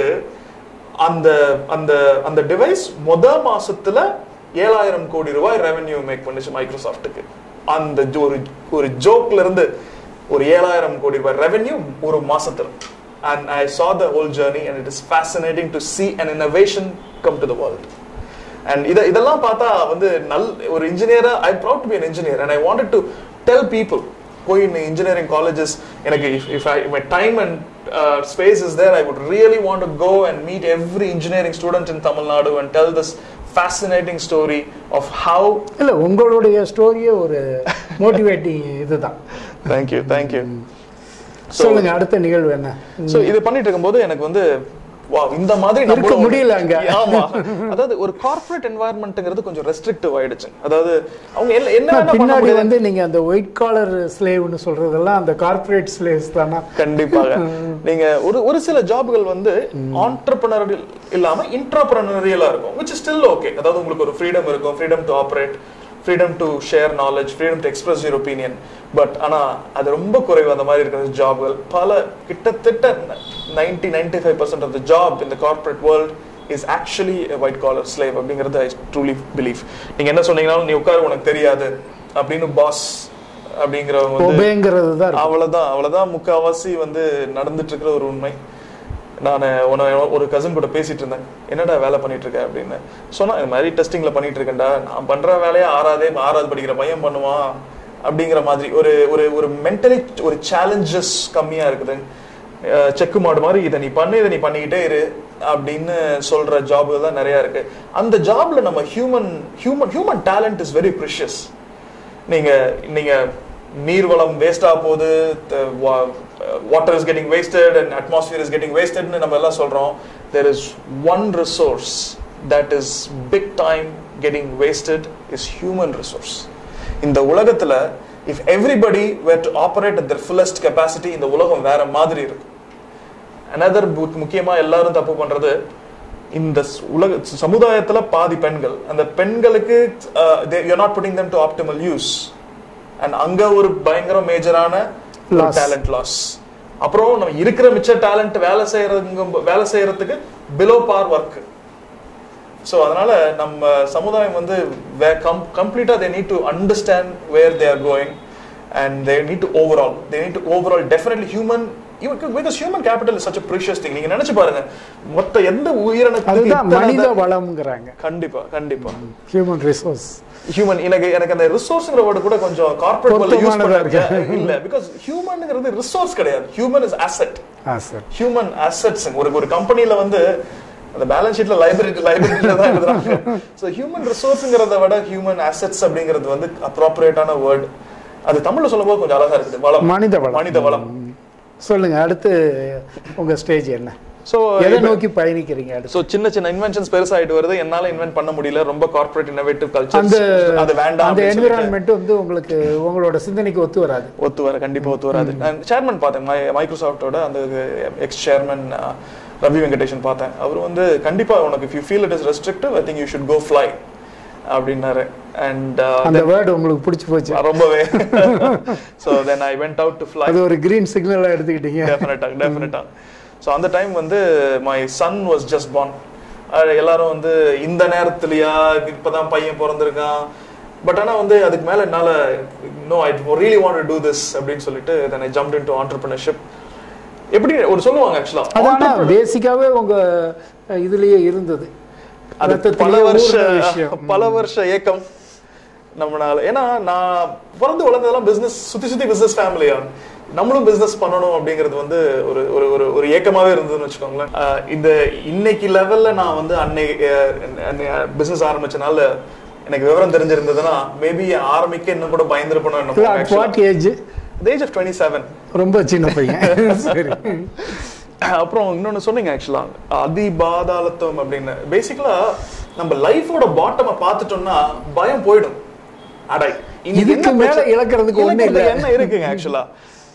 அந்த அந்த அந்த டிவைஸ் முத மாசத்துல ஏழாயிரம் கோடி ரூபாய் ரெவென்யூ மேக் பண்ணுச்சு மைக்ரோசாஃப்ட்டுக்கு அந்த ஜோ- ஒரு ஒரு ஜோக்ல இருந்து ஒரு ஏழாயிரம் கோடி ரூபாய் ரெவென்யூ ஒரு மாசத்துல and I saw the whole journey and it is fascinating to see an innovation come to the world and இத இதெல்லாம் பார்த்தா வந்து நல் ஒரு இன்ஜினியரா I proud to be an engineer and I wanted to tell people போய் in engineering colleges எனக்கு if, if I my time and uh, space is there I would really want to go and meet every engineering student in Tamil Nadu and tell this fascinating story of how இல்ல உங்களுடைய ஸ்டோரியே ஒரு motivating இதுதான் thank you thank you So- சொல்லுங்க அடுத்த நிகழ்வு என்ன so இது பண்ணிட்டு இருக்கும்போது எனக்கு வந்து wow இந்த மாதிரி இருக்க நம்மளும் முடியல அங்க. ஆமா அதாவது ஒரு கார்ப்பரேட் என்வாயர்மெண்ட்ங்கிறது கொஞ்சம் ரெஸ்ட்ரிக்டிவ் ஆயிடுச்சு அதாவது அவங்க என்ன என்ன ஆனா, வேணா பண்ண பின்னாடி முடியாது வந்து நீங்க அந்த ஒயிட் காலர் ஸ்லேவ்னு சொல்றதெல்லாம் அந்த கார்ப்பரேட் ஸ்லேவ்ஸ் தானா கண்டிப்பாக நீங்க ஒரு ஒரு சில ஜாப்கள் வந்து ஆண்டர்பிரினரியல் இல்லாம இன்டர்பிரினரியலா இருக்கும் which is ஸ்டில் ஓகே அதாவது உங்களுக்கு ஒரு ஃப்ரீடம் இருக்கும் freedom to operate freedom to share knowledge freedom to express your opinion but ஆனா அது ரொம்ப குறைவு அந்த மாதிரி இருக்கிற ஜாப்கள் பல கிட்டத்தட்ட ninety ninety five percent of the job இந்த corporate world is actually white collar slave அப்படிங்கிறது ஐ ட்ரூலி பிலீவ் நீங்க என்ன சொன்னீங்கனாலும் நீ உட்காரு உனக்கு தெரியாது அப்படின்னு பாஸ் அப்படிங்கிறவங்க வந்து ஒபேங்கிறது தான் இருக்கும். அவ்வளவுதான் அவ்வளவுதான் முக்காவாசி வந்து நடந்துட்டு இருக்கிற ஒரு உண்மை நான் உன ஒரு கசன் கூட பேசிட்டு இருந்தேன் என்னடா வேலை பண்ணிட்டு இருக்க அப்படின்னு சொன்னா இந்த மாதிரி டெஸ்டிங்ல பண்ணிட்டு இருக்கேன்டா நான் பண்ற வேலையை ஆறாதே ஆறாவது படிக்கிற பையன் பண்ணுவான் அப்படிங்கிற மாதிரி ஒரு ஒரு ஒரு மென்டலி ஒரு சேலஞ்சஸ் கம்மியா இருக்குது செக்கு மாடு மாதிரி இதை நீ பண்ணு இதை நீ பண்ணிக்கிட்டே இரு அப்படின்னு சொல்ற ஜாப்கள் தான் நிறைய இருக்கு அந்த ஜாப்ல நம்ம human human human talent is very precious நீங்க நீங்க நீர்வளம் வேஸ்டா போகுது water is getting wasted and atmosphere is getting வேஸ்டட்னு நம்ம எல்லாம் சொல்றோம் there is one resource that is big time getting wasted is human resource இந்த உலகத்துல if everybody were to operate at their fullest capacity இந்த உலகம் வேற மாதிரி இருக்கும் அனதர் முக்கியமா எல்லாரும் தப்பு பண்றது இந்த ஸ்- உலக சமுதாயத்துல பாதி பெண்கள் அந்த பெண்களுக்கு you not putting them to optimal use and அங்க ஒரு பயங்கர மேஜரான Loss. டேலண்ட் லாஸ் அப்புறம் நம்ம இருக்கிற மிச்ச டேலண்ட் வேலை செய்யறதுங்க வேலை செய்யறதுக்கு பிலோ பார் ஒர்க் ஸோ அதனால நம்ம சமுதாயம் வந்து கம்ப்ளீட்டா they need to understand where they are going and they need to overall they need to overall definitely human because human capital is such precious thing நீங்க நினைச்சு பாருங்க மொத்த எந்த உயிரினத்துக்கு அதுதான் இத்தனை மனித தான்- வளம்ங்கிறாங்க கண்டிப்பா கண்டிப்பா ஹியூமன் ரிசோர்ஸ் ஹியூமன் எனக்கு எனக்கு அந்த ரிசோர்ஸ்ங்கிற வேர்டு கூட கொஞ்சம் கார்ப்பரேட் யூஸ் பொருத்தமானதா பண்ண இருக்கு. இல்ல பிகாஸ் ஹியூமன்ங்கிறது ரிசோர்ஸ் கிடையாது ஹியூமன் இஸ் அசெட் ஆ சார் ஹியூமன் அசெட்ஸ் ஒரு ஒரு கம்பெனில வந்து அந்த பேலன்ஸ் ஷீட்ல லைப்ரரி லைப்ரரியில தான் எழுதுறாங்க ஸோ ஹியூமன் ரிசோர்ஸ்ங்கிறத விட ஹியூமன் அசெட்ஸ் அப்படிங்கிறது வந்து அப்ராப்ரியேட்டான வேர்ட் அது தமிழ்ல சொல்லும்போது கொஞ்சம் அழகா இருக்குது வளம் மனித வளம் மனித வளம் சொல்லுங்க அடுத்து உங்க ஸ்டேஜ் என்ன ஸோ எதை நோக்கி பயணிக்கிறீங்க அடுத்து ஸோ சின்ன சின்ன இன்வென்ஷன்ஸ் பெருசாயிட்டு வருது என்னால இன்வென்ட் பண்ண முடியல ரொம்ப கார்ப்பரேட் இன்னோவேட்டிவ் அந்த கல்ச்சர் அது வேண்டாம் அந்த அப்படின்னு சொல்லிட்டு என்விரான்மெண்ட் வந்து உங்களுக்கு உங்களோட சிந்தனைக்கு ஒத்து வராது ஒத்து வர கண்டிப்பா ஒத்து வராது நான் சேர்மன் பார்த்தேன் மை- மைக்ரோசாஃப்டோட அந்த எக்ஸ் சேர்மன் ரவி வெங்கடேஷன் பார்த்தேன் அவர் வந்து கண்டிப்பா உனக்கு if you feel it is restrictive I think you should go fly அப்படின்னாரு அண்ட் அந்த வேர்டு உங்களுக்கு பிடிச்சி போச்சு ரொம்பவே so then I went out to fly அது ஒரு கிரீன் சிக்னலா எடுத்துக்கிட்டீங்க டெஃபினட்டா டெஃபினட்டா ஸோ அந்த டைம் வந்து my son was just born அஹ் எல்லாரும் வந்து இந்த நேரத்துலயா இப்பதான் பையன் பிறந்திருக்கான் பட் ஆனா வந்து அதுக்கு மேல என்னால no I really want to this அப்படின்னு சொல்லிட்டு then I jump into entrepreneurship எப்படி ஒரு சொல்லுவாங்க ஆக்சுவலா அது ஆனா பேசிக்காவே உங்க அஹ், இதுலயே இருந்தது அது ரத்தத்திலேயே பல வருஷ ஊறுன விஷயம் பல வருஷ ஏக்கம் நம்மனால ஏன்னா நான் பிறந்து வளர்ந்ததெல்லாம் பிசினஸ் சுத்தி சுத்தி பிசினஸ் ஃபேமிலியா நம்மளும் பிசினஸ் பண்ணணும் அப்படிங்கிறது வந்து ஒரு ஒரு ஒரு ஒரு ஏக்கமாவே இருந்ததுன்னு வச்சுக்கோங்களேன் அஹ் இந்த இன்னைக்கு லெவல்ல நான் வந்து அன்னை பிசினஸ் ஆரம்பிச்சனால எனக்கு விவரம் தெரிஞ்சிருந்ததுன்னா மேபி ஆரம்பிக்க இன்னும் கூட பயந்துருப்பணும் இல்ல என்ன what age age of twenty seven ரொம்ப சின்ன பையன் சரி அப்புறம் இன்னொன்னு சொன்னீங்க ஆக்சுவலா அதிபாதாளத்துவம் அப்படின்னு பேசிக்கலா நம்ம லைஃபோட பாட்டம பார்த்துட்டோம்னா பயம் போயிடும் அடை இன்னைக்கு இதுக்கு என்ன மேல பிரச்சனை? இழக்கிறதுக்கு ஒண்ணும் இழக்கிறது இல்ல. என்ன இருக்குங்க ஆக்சுவலா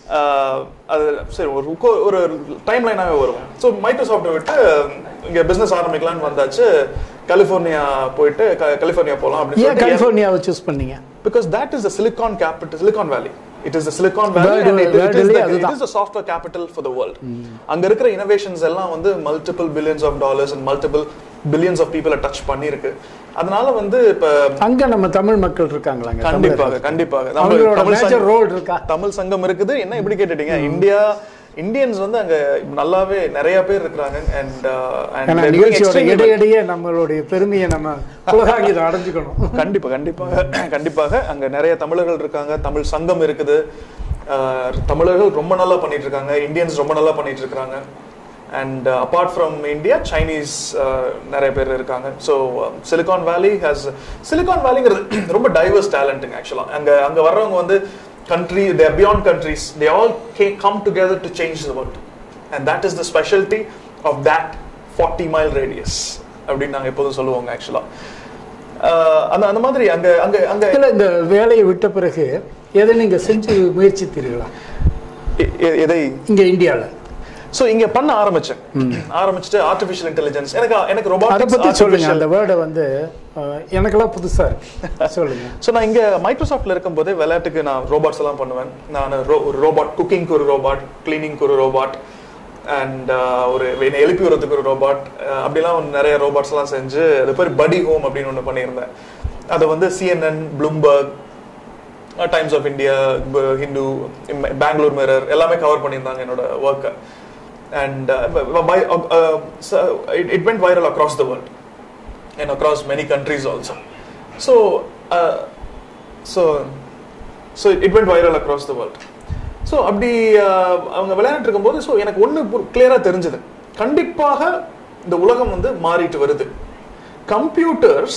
அது சரி ஒரு உக்கோ- ஒரு டைம் லைனாவே வரும் ஸோ மைக்ரோசாஃப்ட் விட்டு இங்க பிசினஸ் ஆரம்பிக்கலாம்னு வந்தாச்சு கலிஃபோர்னியா போயிட்டு க- கலிஃபோர்னியா போலாம் அப்படின்னு ஏன் சொல்லிட்டு கலிபோர்னியாவை சூஸ் பண்ணீங்க because that is the silicon capital silicon valley it is the silicon valley World- and it, it, is worldly the, it அதுதான். is the software capital for the world அங்க இருக்கிற innovations எல்லாம் வந்து multiple billions of dollars and multiple billions of people touch பண்ணிருக்கு அதனால வந்து இப்ப அங்க நம்ம தமிழ் மக்கள் இருக்காங்களாங்க கண்டிப்பாக தமிழர்கள். கண்டிப்பாக நம்ம அவங்களோட தமிழ் மேஜர் சங்கம் ரோல் இருக்கா தமிழ் சங்கம் இருக்குது என்ன எப்படி கேட்டுட்டீங்க இந்தியா இந்தியன்ஸ் வந்து அங்க நல்லாவே நிறைய பேர் இருக்கிறாங்க அண்ட் ஏன்னா நிகழ்ச்சியோட இடையிடையே நம்மளுடைய பெருமையை நம்ம உலகாங்கிதம் அடைஞ்சுக்கணும் கண்டிப்பா கண்டிப்பாக கண்டிப்பாக அங்க நிறைய தமிழர்கள் இருக்காங்க தமிழ் சங்கம் இருக்குது அஹ், தமிழர்கள் ரொம்ப நல்லா பண்ணிட்டு இருக்காங்க இந்தியன்ஸ் ரொம்ப நல்லா பண்ணிட்டு இருக்காங்க and apart from India Chinese நிறைய பேர் இருக்காங்க so Silicon Valley has Silicon வேலிங்கிறது ரொம்ப டைவர்ஸ் டேலண்ட்டுங்க ஆக்சுவலாக அங்க அங்க வர்றவங்க வந்து country there beyond countries they all come together to change the world and that is the speciality of that forty mile radius அப்படின்னு நாங்கள் எப்போதும் சொல்லுவோங்க ஆக்சுவலாக அந்த அந்த மாதிரி அங்க அங்க அங்க இல்ல இந்த வேலையை விட்ட பிறகு எதை நீங்க செஞ்சு முயற்சித்தீர்களா எ- எ- எதை இங்க இந்தியால சோ இங்க பண்ண ஆரம்பிச்சேன் ஆரம்பிச்சுட்டு ஆர்டிஃபிஷியல் இன்டெலிஜென்ஸ் எனக்கு எனக்கு அத பத்தி சொல்லுங்க ரொபாட்டிக்ஸ் அந்த வேர்டை வந்து அஹ், எனக்கெல்லாம் புதுசா இருக்கு சொல்லுங்க ஸோ நான் இங்க மைக்ரோசாஃப்ட்ல இருக்கும்போதே விளையாட்டுக்கு நான் ரோபாட்ஸ் எல்லாம் பண்ணுவேன் நான் ரோ- ஒரு ரோபாட் குக்கிங்க்கு ஒரு ரோபாட் கிளீனிங்க்கு ஒரு ரோபாட் அண்ட் ஒரு என்னை எழுப்பி விடுறதுக்கு ஒரு ரோபாட் அப்படிலாம் ஒரு நிறைய ரோபாட்ஸ் எல்லாம் செஞ்சு அது பேர் படி ஹோம் அப்படின்னு ஒன்று பண்ணியிருந்தேன் அதை வந்து CNN Bloomberg Times of India Hindu Bangalore Mirror எல்லாமே கவர் பண்ணியிருந்தாங்க என்னோட ஒர்க்கை and uh, by, uh, uh, so it, it went viral across the world and across many countries also. So, uh, so, so it went viral across the world. ஸோ அப்படி uh, அவங்க விளையாண்டுட்டு இருக்கும்போது so எனக்கு ஒன்று கிளியராக தெரிஞ்சது கண்டிப்பாக இந்த உலகம் வந்து மாறிட்டு வருது கம்ப்யூட்டர்ஸ்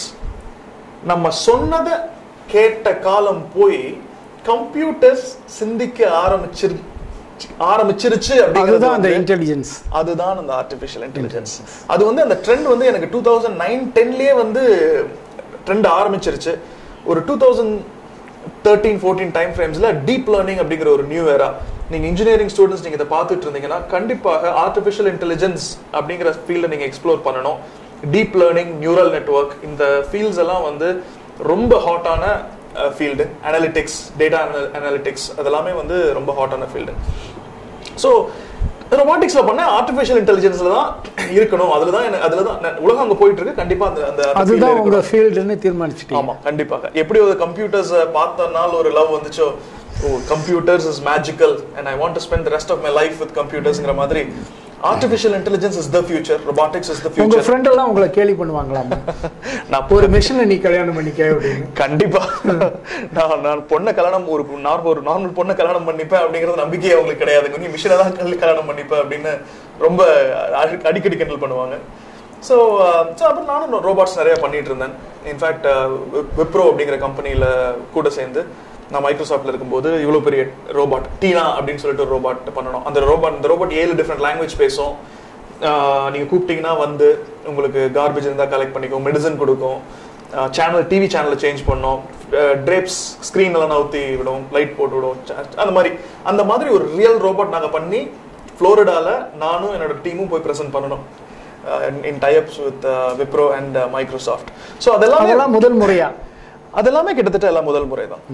நம்ம சொன்னதை கேட்ட காலம் போய் கம்ப்யூட்டர்ஸ் சிந்திக்க ஆரம்பிச்சிரு ஆரம்பிச்சிருச்சு அப்படிங்கிறது அதுதான் அந்த வந்து- இன்டெலிஜென்ஸ் அதுதான் அந்த ஆர்டிஃபிஷியல் இன்டெலிஜென்ஸ் அது வந்து அந்த ட்ரெண்ட் வந்து எனக்கு டூ தௌசண்ட் நைன் டென்லேயே வந்து ட்ரெண்ட் ஆரம்பிச்சிருச்சு ஒரு two thousand thirteen fourteen time ஃப்ரேம்ஸில் டீப் லேர்னிங் அப்படிங்கிற ஒரு நியூ ஏரா நீங்கள் இன்ஜினியரிங் ஸ்டூடெண்ட்ஸ் நீங்கள் இதை பார்த்துட்டு இருந்தீங்கன்னா கண்டிப்பாக ஆர்டிஃபிஷியல் இன்டெலிஜென்ஸ் அப்படிங்கிற ஃபீல்டை நீங்கள் எக்ஸ்ப்ளோர் பண்ணணும் டீப் லேர்னிங் நியூரல் நெட்வொர்க் இந்த ஃபீல்ட்ஸ் எல்லாம் வந்து ரொம்ப ஹாட்டான ஃபீல்டு அனாலிட்டிக்ஸ் டேட்டா அனாலிட்டிக்ஸ் அதெல்லாமே வந்து ரொம்ப ஹாட்டான ஃபீல்டு ஸோ ரொபாட்டிக்ஸ்ல பண்ண ஆர்டிஃபிஷியல் இன்டெலிஜென்ஸ்ல தான் இருக்கணும் அதுல தான் எனக்கு- அதுல தான் ந- உலகம் அங்க போயிட்டு இருக்கு கண்டிப்பா அந்த அந்த அந்த field ல அதுதான் உங்க இருக்கணும். ஃபீல்டுன்னு தீர்மானிச்சிட்டீங்க ஆமா கண்டிப்பாக எப்படி ஒரு கம்ப்யூட்டர்ஸ் பார்த்தனால ஒரு லவ் வந்துச்சோ oh computers is magical and I want to spend the rest of my life with கம்ப்யூட்டர்ஸ்ங்கிற மாதிரி artificial intelligence is the future robotics is the உங்க ஃபியூச்சர் ஃப்ரெண்ட் எல்லாம் உங்களை கேலி பண்ணுவாங்களாமா நான் ஒரு மிஷினை நீ கல்யாணம் பண்ணிக்க அப்படின்னு கண்டிப்பா நான் நான் பொண்ணை கல்யாணம் ஒரு நார்மல் ஒரு நார்மல் பொண்ணை கல்யாணம் பண்ணிப்பேன் அப்படிங்கறது நம்பிக்கையே அவங்களுக்கு கிடையாது நீ மிஷினை தான் கல் கல்யாணம் பண்ணிப்பேன் அப்படின்னு ரொம்ப அடி- அடிக்கடி கிண்டல் பண்ணுவாங்க ஸோ ஸோ அப்புறம் நானும் ரோபாட்ஸ் நிறைய பண்ணிட்டு இருந்தேன் இன்ஃபேக்ட் விப்ரோ அப்படிங்கிற கம்பெனியில் கூட சேர்ந்து நான் மைக்ரோசாஃப்ட்ல இருக்கும்போது இவ்வளோ பெரிய ரோபாட் டீனா அப்படின்னு சொல்லிட்டு ஒரு ரோபாட் பண்ணணும் அந்த ரோபாட் இந்த ரோபாட் ஏழு டிஃப்ரெண்ட் லாங்குவேஜ் பேசும் ஆஹ் நீங்க கூப்பிட்டீங்கன்னா வந்து உங்களுக்கு கார்பேஜ் இருந்தா கலெக்ட் பண்ணிக்கும் மெடிசன் கொடுக்கும் சேனல் டிவி சேனலை சேஞ்ச் பண்ணோம் ட்ரேப்ஸ் ஸ்க்ரீன் எல்லாம் நவுத்தி விடும் லைட் போட்டு விடும் cha- அந்த மாதிரி அந்த மாதிரி ஒரு ரியல் ரோபோட் நாங்க பண்ணி ஃப்ளோரிடால நானும் என்னோட டீமும் போய் ப்ரெசென்ட் பண்ணணும் in types with Wipro and Microsoft so அதெல்லாம் அதெல்லாம் முதல் முறையா அதெல்லாமே கிட்டத்தட்ட எல்லாம் முதல் முறை தான்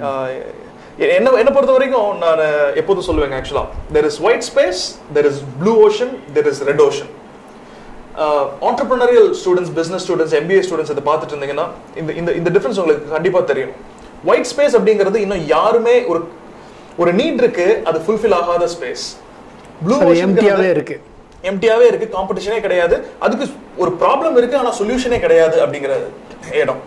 என்ன என்ன பொறுத்த வரைக்கும் நான் எப்போதும் சொல்லுவேங்க ஆக்சுவலா there is white space there is blue ocean there is red ocean entrepreneurial students business students MBA students இதை பார்த்துட்டு இருந்தீங்கன்னா இந்த இந்த இந்த டிஃபரன்ஸ் உங்களுக்கு கண்டிப்பா தெரியும் ஒயிட் ஸ்பேஸ் அப்படிங்கிறது இன்னும் யாருமே ஒரு ஒரு நீட் இருக்கு அது ஃபுல்ஃபில் ஆகாத ஸ்பேஸ் ப்ளூ அது எம்டியாவே இருக்கு எம்டியாவே இருக்கு காம்படிஷனே கிடையாது அதுக்கு ஒரு ப்ராப்ளம் இருக்கு ஆனா சொல்யூஷனே கிடையாது அப்படிங்கிற இடம்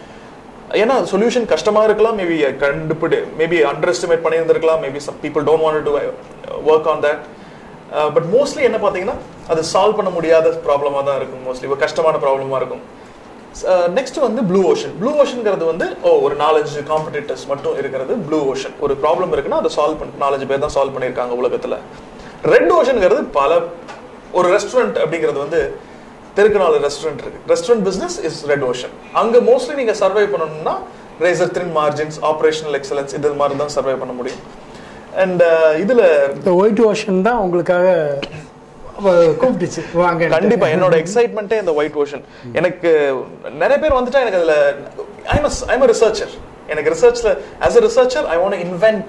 ஏன்னா சொல்யூஷன் கஷ்டமா இருக்கலாம் மேபி கண்டுபிடி மேபி அண்டர் எஸ்டிமேட் பண்ணியிருந்திருக்கலாம் maybe some people don't want to work on that but mostly என்ன பார்த்தீங்கன்னா அது சால்வ் பண்ண முடியாத ப்ராப்ளமாக தான் இருக்கும் மோஸ்ட்லி ஒரு கஷ்டமான ப்ராப்ளமாக இருக்கும் நெக்ஸ்ட் வந்து ப்ளூ ஓஷன் ப்ளூ ஓஷன்ங்கிறது வந்து ஓ ஒரு நாலஞ்சு காம்படிட்டர்ஸ் மட்டும் இருக்கிறது ப்ளூ ஓஷன் ஒரு ப்ராப்ளம் இருக்குன்னா அதை சால்வ் பண்ண நாலஞ்சு பேர் தான் சால்வ் பண்ணியிருக்காங்க உலகத்துல ரெட் ஓஷன்ங்கிறது பல ஒரு ரெஸ்டாரண்ட் அப்படிங்கிறது வந்து தெருக்கு நாலு ரெஸ்டாரண்ட் இருக்கு restaurant business is red ocean அங்க மோஸ்ட்லி நீங்க சர்வை பண்ணணும்னா razor thin margins operational excellence இது மாதிரி தான் சர்வை பண்ண முடியும் அண்ட் இதுல இந்த ஒயிட் ஓஷன் தான் உங்களுக்காக அவ கூப்பிட்டுச்சு வாங்க கண்டிப்பா என்னோட எக்ஸைட்மெண்ட்டே இந்த ஒயிட் ஓஷன் எனக்கு நிறைய பேர் வந்துட்டா எனக்கு அதுல ஐம் ஐம் ரிசர்ச்சர் எனக்கு ரிசர்ச்ல as a researcher I want invent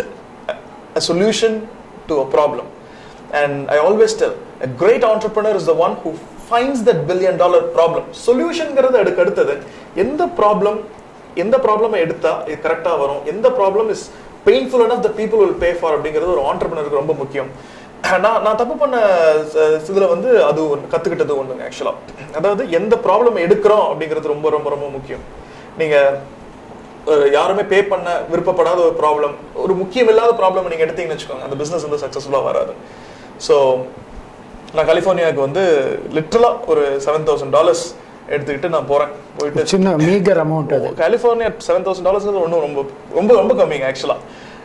a solution to a problem and I always tell a great entrepreneur is the one who finds that billion dollar problem சொல்யூஷன்ங்கிறது அதுக்கு அடுத்தது எந்த ப்ராப்ளம் எந்த ப்ராப்ளமை எடுத்தா இது கரெக்டா வரும் எந்த problem is painful enough the people will pay for அப்படிங்கிறது ஒரு ஆண்டர்பனருக்கு ரொம்ப முக்கியம் நான் நான் தப்பு பண்ண அஹ், இதுல வந்து அது ஒன்று கத்துக்கிட்டது ஒண்ணுங்க ஆக்சுவலா அதாவது எந்த ப்ராப்ளம் எடுக்கிறோம் அப்படிங்கிறது ரொம்ப ரொம்ப ரொம்ப முக்கியம் நீங்க அஹ், யாருமே பே பண்ண விருப்பப்படாத ஒரு ப்ராப்ளம் ஒரு முக்கியம் இல்லாத ப்ராப்ளம் நீங்க எடுத்தீங்கன்னு வச்சுக்கோங்க அந்த பிசினஸ் வந்து சக்சஸ்ஃபுல்லா வராது ஸோ நான் கலிஃபோர்னியாவுக்கு வந்து லிட்டரலா ஒரு செவன் தௌசண்ட் டாலர்ஸ் எடுத்துக்கிட்டு நான் போறேன் போயிட்டு சின்ன மீகர் அமௌண்ட் அது கலிஃபோர்னியா செவன் தௌசண்ட் டாலர்ஸ் ஒன்றும் ரொம்ப ரொம்ப ரொம்ப கம்மிங்க ஆக்சுவலா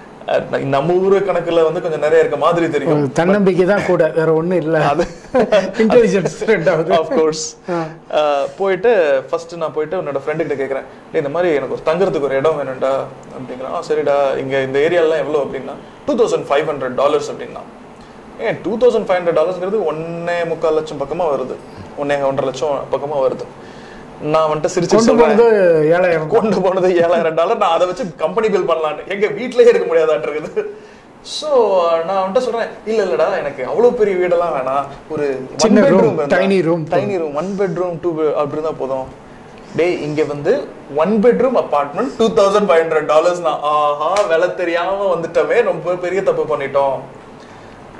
நம்ம ஊரு கணக்குல வந்து கொஞ்சம் நிறைய இருக்க மாதிரி தெரியும் தன்னம்பிக்கை தான் கூட வேற ஒண்ணும் இல்ல அது இன்டெலிஜென்ஸ் ரெண்டாவது ஆஃப் கோர்ஸ் ஆ. போயிட்டு ஃபர்ஸ்ட் நான் போயிட்டு உன்னோட ஃப்ரெண்டு கிட்ட கேட்குறேன் டேய் இந்த மாதிரி எனக்கு ஒரு தங்குறதுக்கு ஒரு இடம் வேணும்டா அப்படிங்கிறான் "ஆ, சரிடா இங்க இந்த ஏரியாலாம் எவ்வளோ அப்படின்னா two thousand five hundred dollars அப்படின்னா ஏன் டூ தௌசண்ட் ஃபைவ் ஹண்ட்ரட் டாலர்ஸ்ங்கிறது ஒன்னே முக்கால் லட்சம் பக்கமா வருது ஒன்னே ஒன்றரை லட்சம் பக்கமா வருது நான் வந்துட்டு சிரிச்சு கொண்டு சொல்றேன் போனது ஏழாயிரம் கொண்டு போனது ஏழாயிரம் டாலர் நான் அதை வச்சு கம்பெனி பில் பண்ணலான்னு எங்க வீட்லயே இருக்க முடியாதாட்டு இருக்குது ஸோ நான் வந்துட்டு சொல்றேன் இல்ல இல்லடா எனக்கு அவ்வளவு பெரிய வீடெல்லாம் வேணாம் ஒரு சின்ன room, tiny room. Tiny room one bedroom two அப்படி இருந்தா போதும் டேய் இங்க வந்து one bedroom apartment two thousand five hundred dollars நான் ஆஹா விலை தெரியாம வந்துட்டோமே ரொம்ப பெரிய தப்பு பண்ணிட்டோம்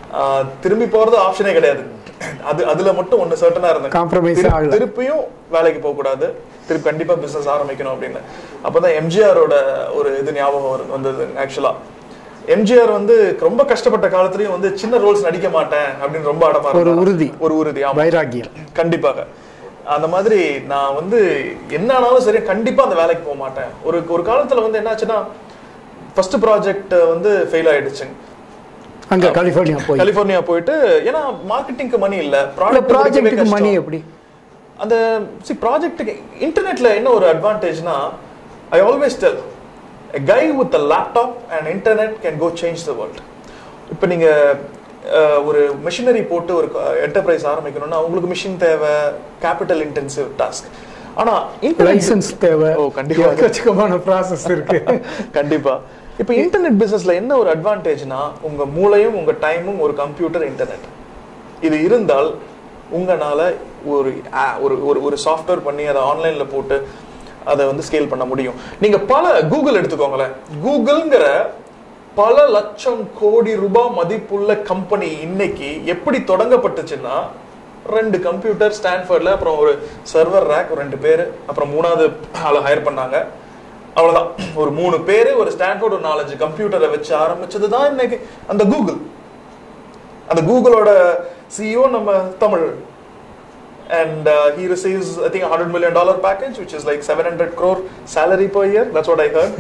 ஆஹ் திரும்பி போறது ஆப்ஷனே கிடையாது அது அதுல மட்டும் ஒண்ணு சர்டனா இருந்தேன் Compromise திரு- ஆகல. திருப்பியும் வேலைக்கு போக கூடாது திருப்பி கண்டிப்பா பிசினஸ் ஆரம்பிக்கணும் அப்படின்னு அப்பதான் எம்ஜிஆரோட ஒரு இது ஞாபகம் வரு- வந்தது ஆக்சுவலா எம்ஜிஆர் வந்து ரொம்ப கஷ்டப்பட்ட காலத்துலயும் வந்து சின்ன ரோல்ஸ் நடிக்க மாட்டேன் அப்படின்னு ரொம்ப அடமா ஒரு இருந்தாராம். உறுதி. ஒரு உறுதி ஆமா வைராக்கியம் கண்டிப்பாக அந்த மாதிரி நான் வந்து என்ன ஆனாலும் சரி கண்டிப்பா அந்த வேலைக்கு போக மாட்டேன் ஒரு ஒரு காலத்துல வந்து என்னாச்சுன்னா ஃபர்ஸ்ட் ப்ராஜெக்ட் வந்து ஃபெயில் ஆயிடுச்சு அங்க கலிபோர்னியா போய் கலிபோர்னியா போயிட்டு ஏன்னா மார்க்கெட்டிங்க்கு மணி இல்ல இல்ல ப்ராடக்ட் ப்ராஜெக்ட்டுக்கு மணி எப்படி அந்த சி ப்ராஜெக்ட்டுக்கு இன்டர்நெட்ல என்ன ஒரு அட்வான்டேஜ்னா I always tell a guy with a laptop and internet can go change the world இப்போ நீங்க அஹ், ஒரு மிஷினரி போட்டு ஒரு என்டர்பிரைஸ் ஆரம்பிக்கணும்னா உங்களுக்கு மிஷின் தேவை கேபிட்டல் இன்டென்சிவ் டாஸ்க் ஆனா internet- லைசன்ஸ் தேவை ஓ கண்டிப்பா எக்கச்சக்கமான ப்ராசஸ் இருக்கு கண்டிப்பா இப்போ இன்டர்நெட் பிசினஸ்ல என்ன ஒரு அட்வான்டேஜ்னா உங்க மூளையும் உங்க டைமும் ஒரு கம்ப்யூட்டர் இன்டர்நெட் இது இருந்தால் உங்களால ஒரு a- ஒரு ஒரு ஒரு சாஃப்ட்வேர் பண்ணி அதை ஆன்லைன்ல போட்டு அதை வந்து ஸ்கேல் பண்ண முடியும் நீங்க பல கூகுள் எடுத்துக்கோங்களேன் கூகுள்ங்கிற பல லட்சம் கோடி ரூபாய் மதிப்புள்ள கம்பெனி இன்னைக்கு எப்படி தொடங்கப்பட்டுச்சுன்னா ரெண்டு கம்ப்யூட்டர் ஸ்டான்ஃபர்ட்ல அப்புறம் ஒரு சர்வர் ரேக் ரெண்டு பேர் அப்புறம் மூணாவது ஆளை ஹையர் பண்ணாங்க அவ்வளவுதான் ஒரு மூணு பேரு ஒரு ஸ்டான்ஃபோர்ட் ஒரு நாலஞ்சு கம்ப்யூட்டரை வச்சு ஆரம்பிச்சது தான் இன்னைக்கு அந்த கூகுள் அந்த கூகுளோட சிஇஓ நம்ம Tamil and uh, he receives i think a 100 million dollar package which is like 700 crore salary per year that's what i heard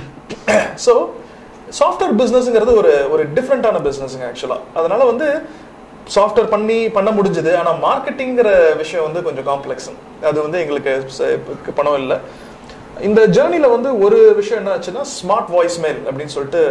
so software பிசினஸ்ங்கிறது ஒரு ஒரு டிஃப்ரெண்டான பிசினஸ்ங்க ஆக்சுவலா அதனால வந்து சாஃப்ட்வேர் பண்ணி பண்ண முடிஞ்சது ஆனா மார்க்கெட்டிங்கிற விஷயம் வந்து கொஞ்சம் காம்ப்ளெக்ஸ் அது வந்து எங்களுக்கு ச- பணம் இல்லை இந்த ஜேர்னில வந்து ஒரு விஷயம் என்ன ஆச்சுன்னா ஸ்மார்ட் வாய்ஸ் மெயில் அப்படின்னு சொல்லிட்டு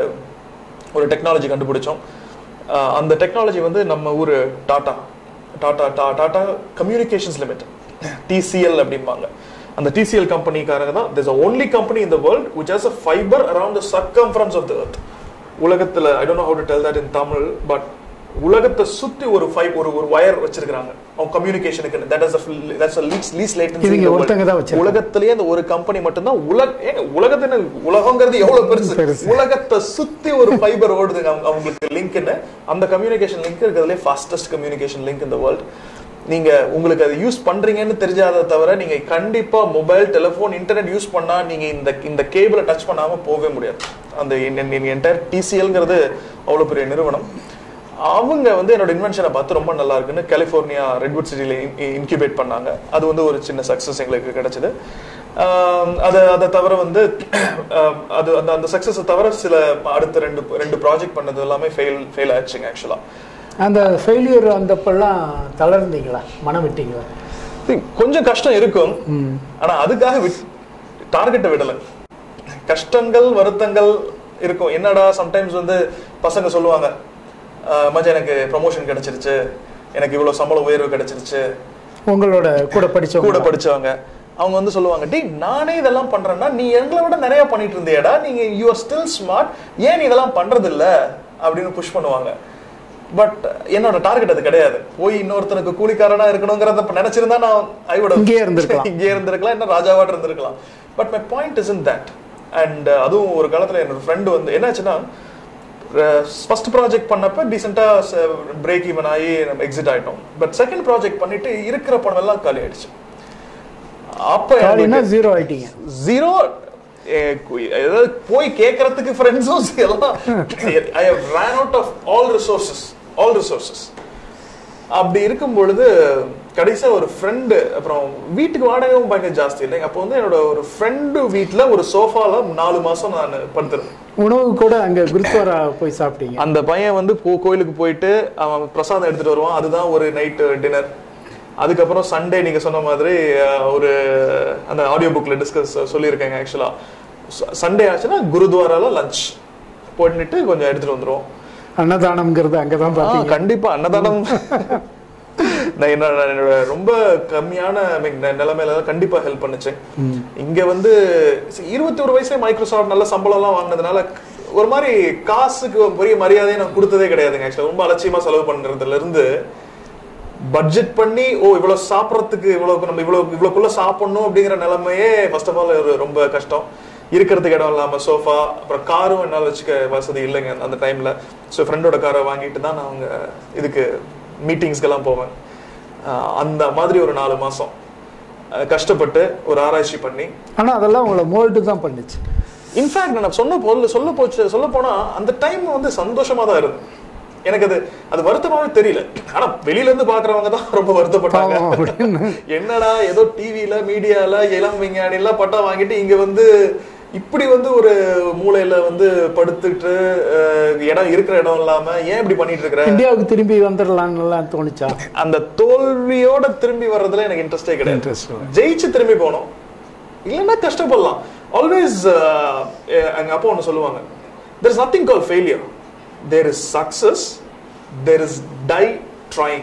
ஒரு டெக்னாலஜி கண்டுபிடிச்சோம் அஹ் அந்த டெக்னாலஜி வந்து நம்ம ஊர் டாடா டாடா டா- டாடா கம்யூனிகேஷன்ஸ் லிமிடெட் டிசிஎல் அப்படிம்பாங்க அந்த டிசிஎல் கம்பெனிக்காரங்க தான் this only company in the world which has a fiber around the circumference of the earth உலகத்துல I don't know how to tell that in Tamil but உலகத்தை சுத்தி ஒரு ஃபைவ் ஒரு ஒரு வயர் வச்சிருக்காங்க அவங்க கம்யூனிகேஷனுக்கு that is that's lease lease இவங்க ஒருத்தங்க தான் வச்சிருக்காங்க. உலகத்திலேயே அந்த ஒரு கம்பெனி மட்டும்தான் உலக ஏங்க உலகத்துல உலகங்கிறது எவ்வளவு பெருசு பெருசு. உலகத்தை சுத்தி ஒரு ஃபைபர் ஓடுதுங்க அவங்க- அவங்களுக்கு லிங்க்னு அந்த கம்யூனிகேஷன் லிங்க் இருக்கிறதுலே ஃபாஸ்டஸ்ட் கம்யூனிகேஷன் லிங்க் இந்த வேர்ல்ட் நீங்க உங்களுக்கு அதை யூஸ் பண்றீங்கன்னு தெரிஞ்சாத தவிர நீங்க கண்டிப்பா மொபைல் டெலிஃபோன் இன்டர்நெட் யூஸ் பண்ணா நீங்க இந்த இந்த கேபிளை டச் பண்ணாம போகவே முடியாது அந்த என்டையர் டிசிஎல்ங்கிறது அவ்வளவு பெரிய நிறுவனம் அவங்க வந்து என்னோட இன்வென்ஷனை பார்த்து ரொம்ப நல்லா இருக்குன்னு கலிஃபோர்னியா ரெட்வுட் சிட்டில இன்குபேட் பண்ணாங்க அது வந்து ஒரு சின்ன சக்சஸ் எங்களுக்கு கிடைச்சது ஆம், அது அதை தவிர வந்து ஆம், அது அந்த அந்த சக்சஸை தவிர சில அடுத்த ரெண்டு ரெண்டு ப்ராஜெக்ட் பண்ணது எல்லாமே ஃபெயில் ஃபெயில் ஆயிடுச்சுங்க ஆக்சுவலா அந்த ஃபெயிலியர் வந்தப்பெல்லாம் தளர்ந்தீங்களா மனம் விட்டீங்களா கொஞ்சம் கஷ்டம் இருக்கும் ம். ஆனா அதுக்காக டார்கெட்டை விடல கஷ்டங்கள் வருத்தங்கள் இருக்கும் என்னடா சம்டைம்ஸ் வந்து பசங்க சொல்லுவாங்க "ஆஹ், மச்சான் எனக்கு ப்ரமோஷன் கிடைச்சிருச்சு எனக்கு இவ்வளவு சம்பள உயர்வு கிடைச்சிருச்சு உங்களோட கூட படிச்சவங்க கூட படிச்சவங்க அவங்க வந்து சொல்லுவாங்க டேய் நானே இதெல்லாம் பண்றேன்னா நீ எங்களை விட நிறைய பண்ணிட்டு இருந்தியடா நீங்க யூ ஆர் ஸ்டில் ஸ்மார்ட் ஏன் நீ இதெல்லாம் பண்றது இல்ல அப்படின்னு புஷ் பண்ணுவாங்க பட் என்னோட டார்கெட் அது கிடையாது போய் இன்னொருத்தனுக்கு கூலிக்காரனா இருக்கணுங்கிறத இப்ப நினைச்சிருந்தா நான் ஐ would have- இங்கேயே இருந்திருக்கலாம். இங்கே இருந்திருக்கலாம் இன்னும் ராஜாவாட்டு இருந்திருக்கலாம் but my point is in that and அதுவும் ஒரு காலத்துல என்னோட ஃப்ரெண்டு வந்து என்னாச்சுன்னா ஃபர்ஸ்ட் ப்ராஜெக்ட் பண்ணப்ப டீசெண்டா பிரேக் ஈவன் ஆகி நம்ம எக்ஸிட் ஆயிட்டோம் பட் செகண்ட் ப்ராஜெக்ட் பண்ணிட்டு இருக்கிற பணம் எல்லாம் காலி ஆயிடுச்சு அப்ப காலினா எனக்கு ஜீரோ ஆயிட்டீங்க ஜீரோ ஏதாவது போய் கேட்கறதுக்கு ஃப்ரெண்ட்ஸும் எல்லாம் I have ran out of all resources all resources அப்படி இருக்கும் பொழுது கடைசியா ஒரு ஃப்ரெண்டு அப்புறம் வீட்டுக்கு வாடகையும் பயங்கர ஜாஸ்தி இல்லை அப்போ வந்து என்னோட ஒரு ஃப்ரெண்டு வீட்ல ஒரு சோஃபால நாலு மாசம் நான் படுத்துருந்தேன் உணவு கூட அங்க குருத்வாரா போய் சாப்பிட்டீங்க அந்த பையன் வந்து கோ கோயிலுக்கு போயிட்டு அவன் பிரசாதம் எடுத்துட்டு வருவான் அதுதான் ஒரு நைட்டு டின்னர் அதுக்கப்புறம் சண்டே நீங்க சொன்ன மாதிரி அஹ், ஒரு அந்த ஆடியோ புக்ல டிஸ்கஸ் சொல்லியிருக்கேங்க ஆக்சுவலா சண்டே ஆச்சுன்னா குருத்வாரால லஞ்ச் போட்டுட்டு கொஞ்சம் எடுத்துட்டு வந்துருவோம் அன்னதானம்ங்கிறது அங்கதான் ஆ, பாத்தீங்க கண்டிப்பா அன்னதானம் நான் என்னோட என்னோட ரொம்ப கம்மியான I mean, நி- நிலைமையில தான் கண்டிப்பா ஹெல்ப் பண்ணுச்சு இங்க வந்து இருபத்தி ஒரு வயசுல மைக்ரோசாஃப்ட் நல்ல சம்பளம் எல்லாம் வாங்கினதுனால ஒரு மாதிரி காசுக்கு பெரிய மரியாதையை நான் கொடுத்ததே கிடையாதுங்க ஆக்சுவலா ரொம்ப அலட்சியமா செலவு பண்றதுல இருந்து பட்ஜெட் பண்ணி ஓ இவ்வளவு சாப்பிடறதுக்கு இவ்வளவு நம்ம இவ்வளவு இவ்வளவுக்குள்ள சாப்பிடணும் அப்படிங்கிற நிலைமையே ஃபர்ஸ்ட் ஆஃப் ஆல் ரொம்ப கஷ்டம் இருக்கிறதுக்கு இடம் இல்லாம சோஃபா அப்புறம் காரும் என்னால் வச்சுக்க வசதி இல்லைங்க அந்த டைம்ல ஸோ ஃப்ரெண்டோட காரை வாங்கிட்டு தான் நான் அவங்க இதுக்கு மீட்டிங்ஸ்க்கெல்லாம் போவேன் ஆஹ் அந்த மாதிரி ஒரு நாலு மாசம் அஹ் கஷ்டப்பட்டு ஒரு ஆராய்ச்சி பண்ணி ஆனா அதெல்லாம் உங்களை மோல்டு தான் பண்ணுச்சு இன்ஃபேக்ட் நான் சொன்ன பொருள் சொல்ல போச்சு சொல்ல போனா அந்த டைம் வந்து சந்தோஷமா தான் இருந்து எனக்கு அது அது வருத்தமாவே தெரியல ஆனா வெளியில இருந்து பாக்குறவங்க தான் ரொம்ப வருத்தப்பட்டாங்க பாவம் அப்படின்னு என்னடா ஏதோ டிவில மீடியால இளம் விஞ்ஞானி எல்லாம் பட்டா வாங்கிட்டு இங்க வந்து இப்படி வந்து ஒரு மூலையில வந்து படுத்துட்டு அஹ், இடம் இருக்கிற இடம் இல்லாம ஏன் இப்படி பண்ணிட்டு இருக்கிற இந்தியாவுக்கு திரும்பி வந்துடலாம்னு எல்லாம் தோணுச்சா அந்த தோல்வியோட திரும்பி வர்றதுல எனக்கு இன்ட்ரெஸ்டே கிடையாது இன்ட்ரெஸ்ட் ஜெயிச்சு திரும்பி போகணும் இல்லைன்னா கஷ்டப்படலாம் ஆல்வேஸ் எங்க அப்பா ஒன்று சொல்லுவாங்க there is nothing call failure there is success there is die trying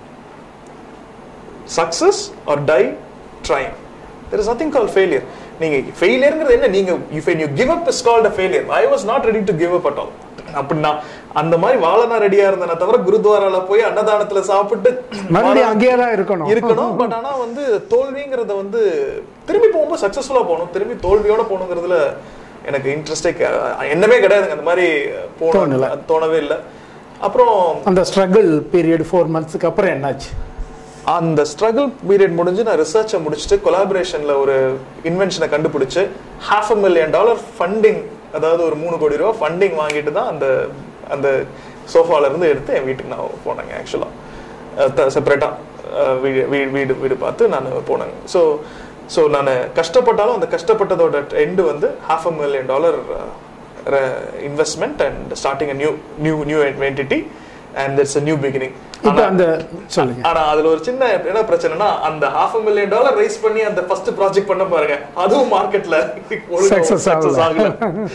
success or die trying there is nothing call failure நீங்க ஃபெயிலியர்ங்கிறது என்ன நீங்க if you give up is called a failure I was not ready to give up at all அப்படின்னா அந்த மாதிரி வாழ நான் ரெடியா இருந்தேன் தவிர குருத்வாரால போய் அன்னதானத்துல சாப்பிட்டு மறுபடியும் அங்கேயே தான் இருக்கணும் இருக்கணும் பட் ஆனா வந்து தோல்விங்கிறத வந்து திரும்பி போகும்போது சக்சஸ்ஃபுல்லா போகணும் திரும்பி தோல்வியோட போகணுங்கிறதுல எனக்கு இன்ட்ரெஸ்டே என்னமே கிடையாதுங்க அந்த மாதிரி தோணல. போகல தோணவே இல்லை அப்புறம் அந்த ஸ்ட்ரகிள் பீரியட் ஃபோர் மந்த்ஸ்க்கு அப்புறம் என்னாச்சு அந்த ஸ்ட்ரகிள் பீரியட் முடிஞ்சு நான் ரிசர்ச்சை முடிச்சுட்டு கொலாபரேஷன்ல ஒரு இன்வென்ஷனை கண்டுபிடிச்சு half a million dollar funding அதாவது ஒரு மூணு கோடி ரூபா ஃபண்டிங் வாங்கிட்டு தான் அந்த அந்த சோஃபால இருந்து எடுத்து என் வீட்டுக்கு நான் போனேங்க ஆக்சுவலாக செப்பரேட்டாக வீடு வீடு வீடு வீடு பார்த்து நான் போனேங்க ஸோ ஸோ நான் கஷ்டப்பட்டாலும் அந்த கஷ்டப்பட்டதோட எண்டு வந்து half a million dollar investment and starting a new new new entity and it's a new beginning இப்போ அந்த சொல்லுங்க ஆனா அதுல ஒரு சின்ன என்ன பிரச்சனைனா அந்த ஹாஃப் மில்லியன் டாலர் ரைஸ் பண்ணி அந்த ஃபர்ஸ்ட் ப்ராஜெக்ட் பண்ண பாருங்க அதுவும் மார்க்கெட்ல Success ஆகல.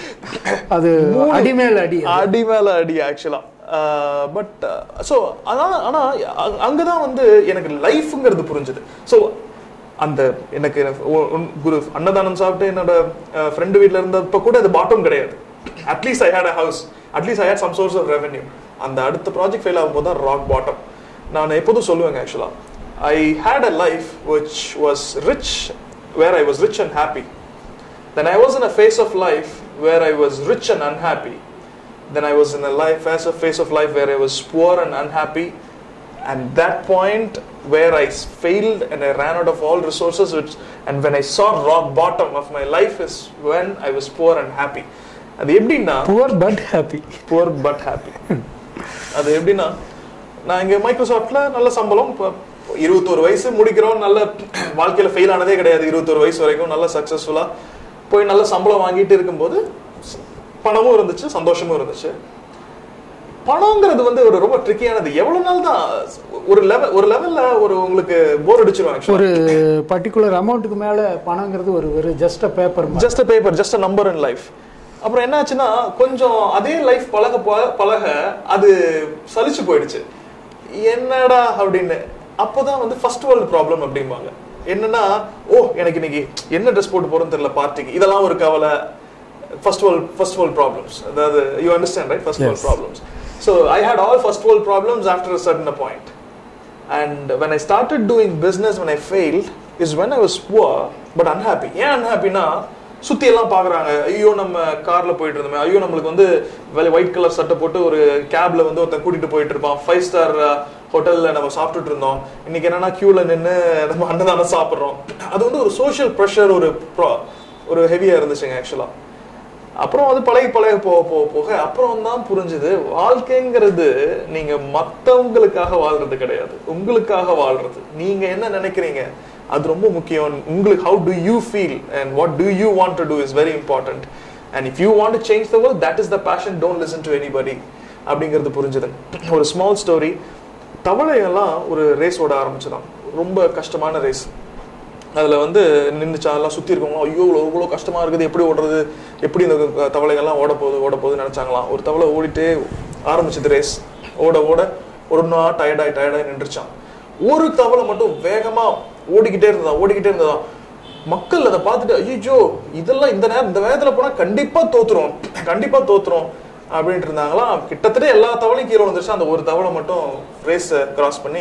அது அடி மேல் அடி அடி மேல அடி ஆக்சுவலா பட் ஸோ அதான் ஆனா அ- அங்கதான் வந்து எனக்கு லைஃப்ங்கிறது புரிஞ்சுது ஸோ அந்த எனக்கு ஒ- ஒன்- குரு அன்னதானம் சாப்பிட்டு என்னோட ஃப்ரெண்டு வீட்ல இருந்தப்ப கூட அது பாட்டம் கிடையாது at least I had a house at least I had some source of revenue அந்த அடுத்த ப்ராஜெக்ட் ஃபெயில் ஆகும்போது தான் ராக் பாட்டம் நான் எப்போதும் சொல்லுவேங்க ஆக்சுவலா I had a life which was rich where I was rich and happy then I was in a phase of life where I was rich and unhappy. Then I was in a life as a phase of life where I was poor and unhappy. And that point where I s- failed and I ran out of all resources, which and when I saw rock bottom of my life is when I was poor and happy. அது எப்படின்னா poor but happy poor but happy அது எப்படின்னா நான் இங்க மைக்ரோசாஃப்ட்ல நல்ல சம்பளம் இப்போ இருபத்தோரு வயசு முடிக்கிறோம் நல்ல வாழ்க்கையில ஃபெயில் ஆனதே கிடையாது இருபத்தோரு வயசு வரைக்கும் நல்ல சக்சஸ்ஃபுல்லா போய் நல்ல சம்பளம் வாங்கிட்டு இருக்கும்போது ச- பணமும் இருந்துச்சு சந்தோஷமும் இருந்துச்சு பணங்கிறது வந்து ஒரு ரொம்ப ட்ரிக்கியானது எவ்வளவு நாள் தான் ஒரு லெவல் ஒரு லெவல்ல ஒரு உங்களுக்கு போர் அடிச்சிரும் ஆக்சுவலா ஒரு பர்டிகுலர் அமௌண்ட்டுக்கு மேல பணங்கிறது ஒரு வெறும் just a paper just paper just a number in life அப்புறம் என்னாச்சுன்னா கொஞ்சம் அதே லைஃப் பழக ப- பழக அது சலிச்சு போயிடுச்சு என்னடா அப்படின்னு அப்போதான் வந்து ஃபர்ஸ்ட் வேர்ல்டு ப்ராப்ளம் அப்படிம்பாங்க என்னன்னா ஓ எனக்கு இன்னைக்கு என்ன ட்ரெஸ் போட்டு போறோம்னு தெரியல பார்ட்டிக்கு இதெல்லாம் ஒரு கவலை first world first world problems அதாவது you understand right first world Yes. Problems so I hate all first world problems after a certain point And when I started doing business, when I failed, is when I was poor but unhappy. ஏன் அன்ஹாப்பினா சுத்தி எல்லாம் பாக்குறாங்க ஐயோ நம்ம கார்ல போயிட்டு இருந்தோமே ஐயோ நம்மளுக்கு வந்து ஒயிட் கலர் சட்டை போட்டு ஒரு கேப்ல வந்து ஒருத்தன் கூட்டிட்டு போயிட்டு இருப்பான் ஃபைவ் ஸ்டார் ஹோட்டல்ல நம்ம சாப்பிட்டுட்டு இருந்தோம் இன்னைக்கு என்னன்னா கியூல நின்னு நம்ம அன்னதானம் சாப்பிடுறோம் அது வந்து ஒரு சோஷியல் ப்ரெஷர் ஒரு pro- ஒரு ஹெவியா இருந்துச்சுங்க ஆக்சுவலா அப்புறம் அது பழகி பழக போக போக போக அப்புறம் தான் புரிஞ்சுது வாழ்க்கைங்கிறது நீங்க மத்தவங்களுக்காக வாழ்றது கிடையாது உங்களுக்காக வாழ்றது நீங்க என்ன நினைக்கிறீங்க அது ரொம்ப முக்கியம் உங்களுக்கு how do you feel and what do you want to do is very important and if you want to change the world that is the passion don't listen to anybody அப்படிங்கிறது புரிஞ்சுது ஒரு ஸ்மால் ஸ்டோரி தவளையெல்லாம் ஒரு race ஓட ஆரம்பிச்சுதான் ரொம்ப கஷ்டமான race அதுல வந்து நின்றுச்சா எல்லாம் சுத்தி இருக்கவங்க ஐயோ இவ்வளோ இவ்வளோ கஷ்டமா இருக்குது எப்படி ஓடுறது எப்படி இந்த க- தவளைகள்லாம் ஓட போகுது ஓட போகுதுன்னு நினைச்சாங்களாம் ஒரு தவளை ஓடிட்டே ஆரம்பிச்சது ரேஸ் ஓட ஓட ஒரு நாள் டயர்டாய் டயர்டாய் நின்றுச்சான் ஒரு தவளை மட்டும் வேகமா ஓடிக்கிட்டே இருந்ததா ஓடிக்கிட்டே இருந்ததா மக்கள் அதை பார்த்துட்டு ஐயோ இதெல்லாம் இந்த நேரம் இந்த வேகத்துல போனா கண்டிப்பா தோத்துரும் கண்டிப்பா தோத்துரும் அப்படின்ட்டு இருந்தாங்களாம் கிட்டத்தட்ட எல்லா தவளையும் கீழே வந்துருச்சு அந்த ஒரு தவளை மட்டும் ரேஸ் கிராஸ் பண்ணி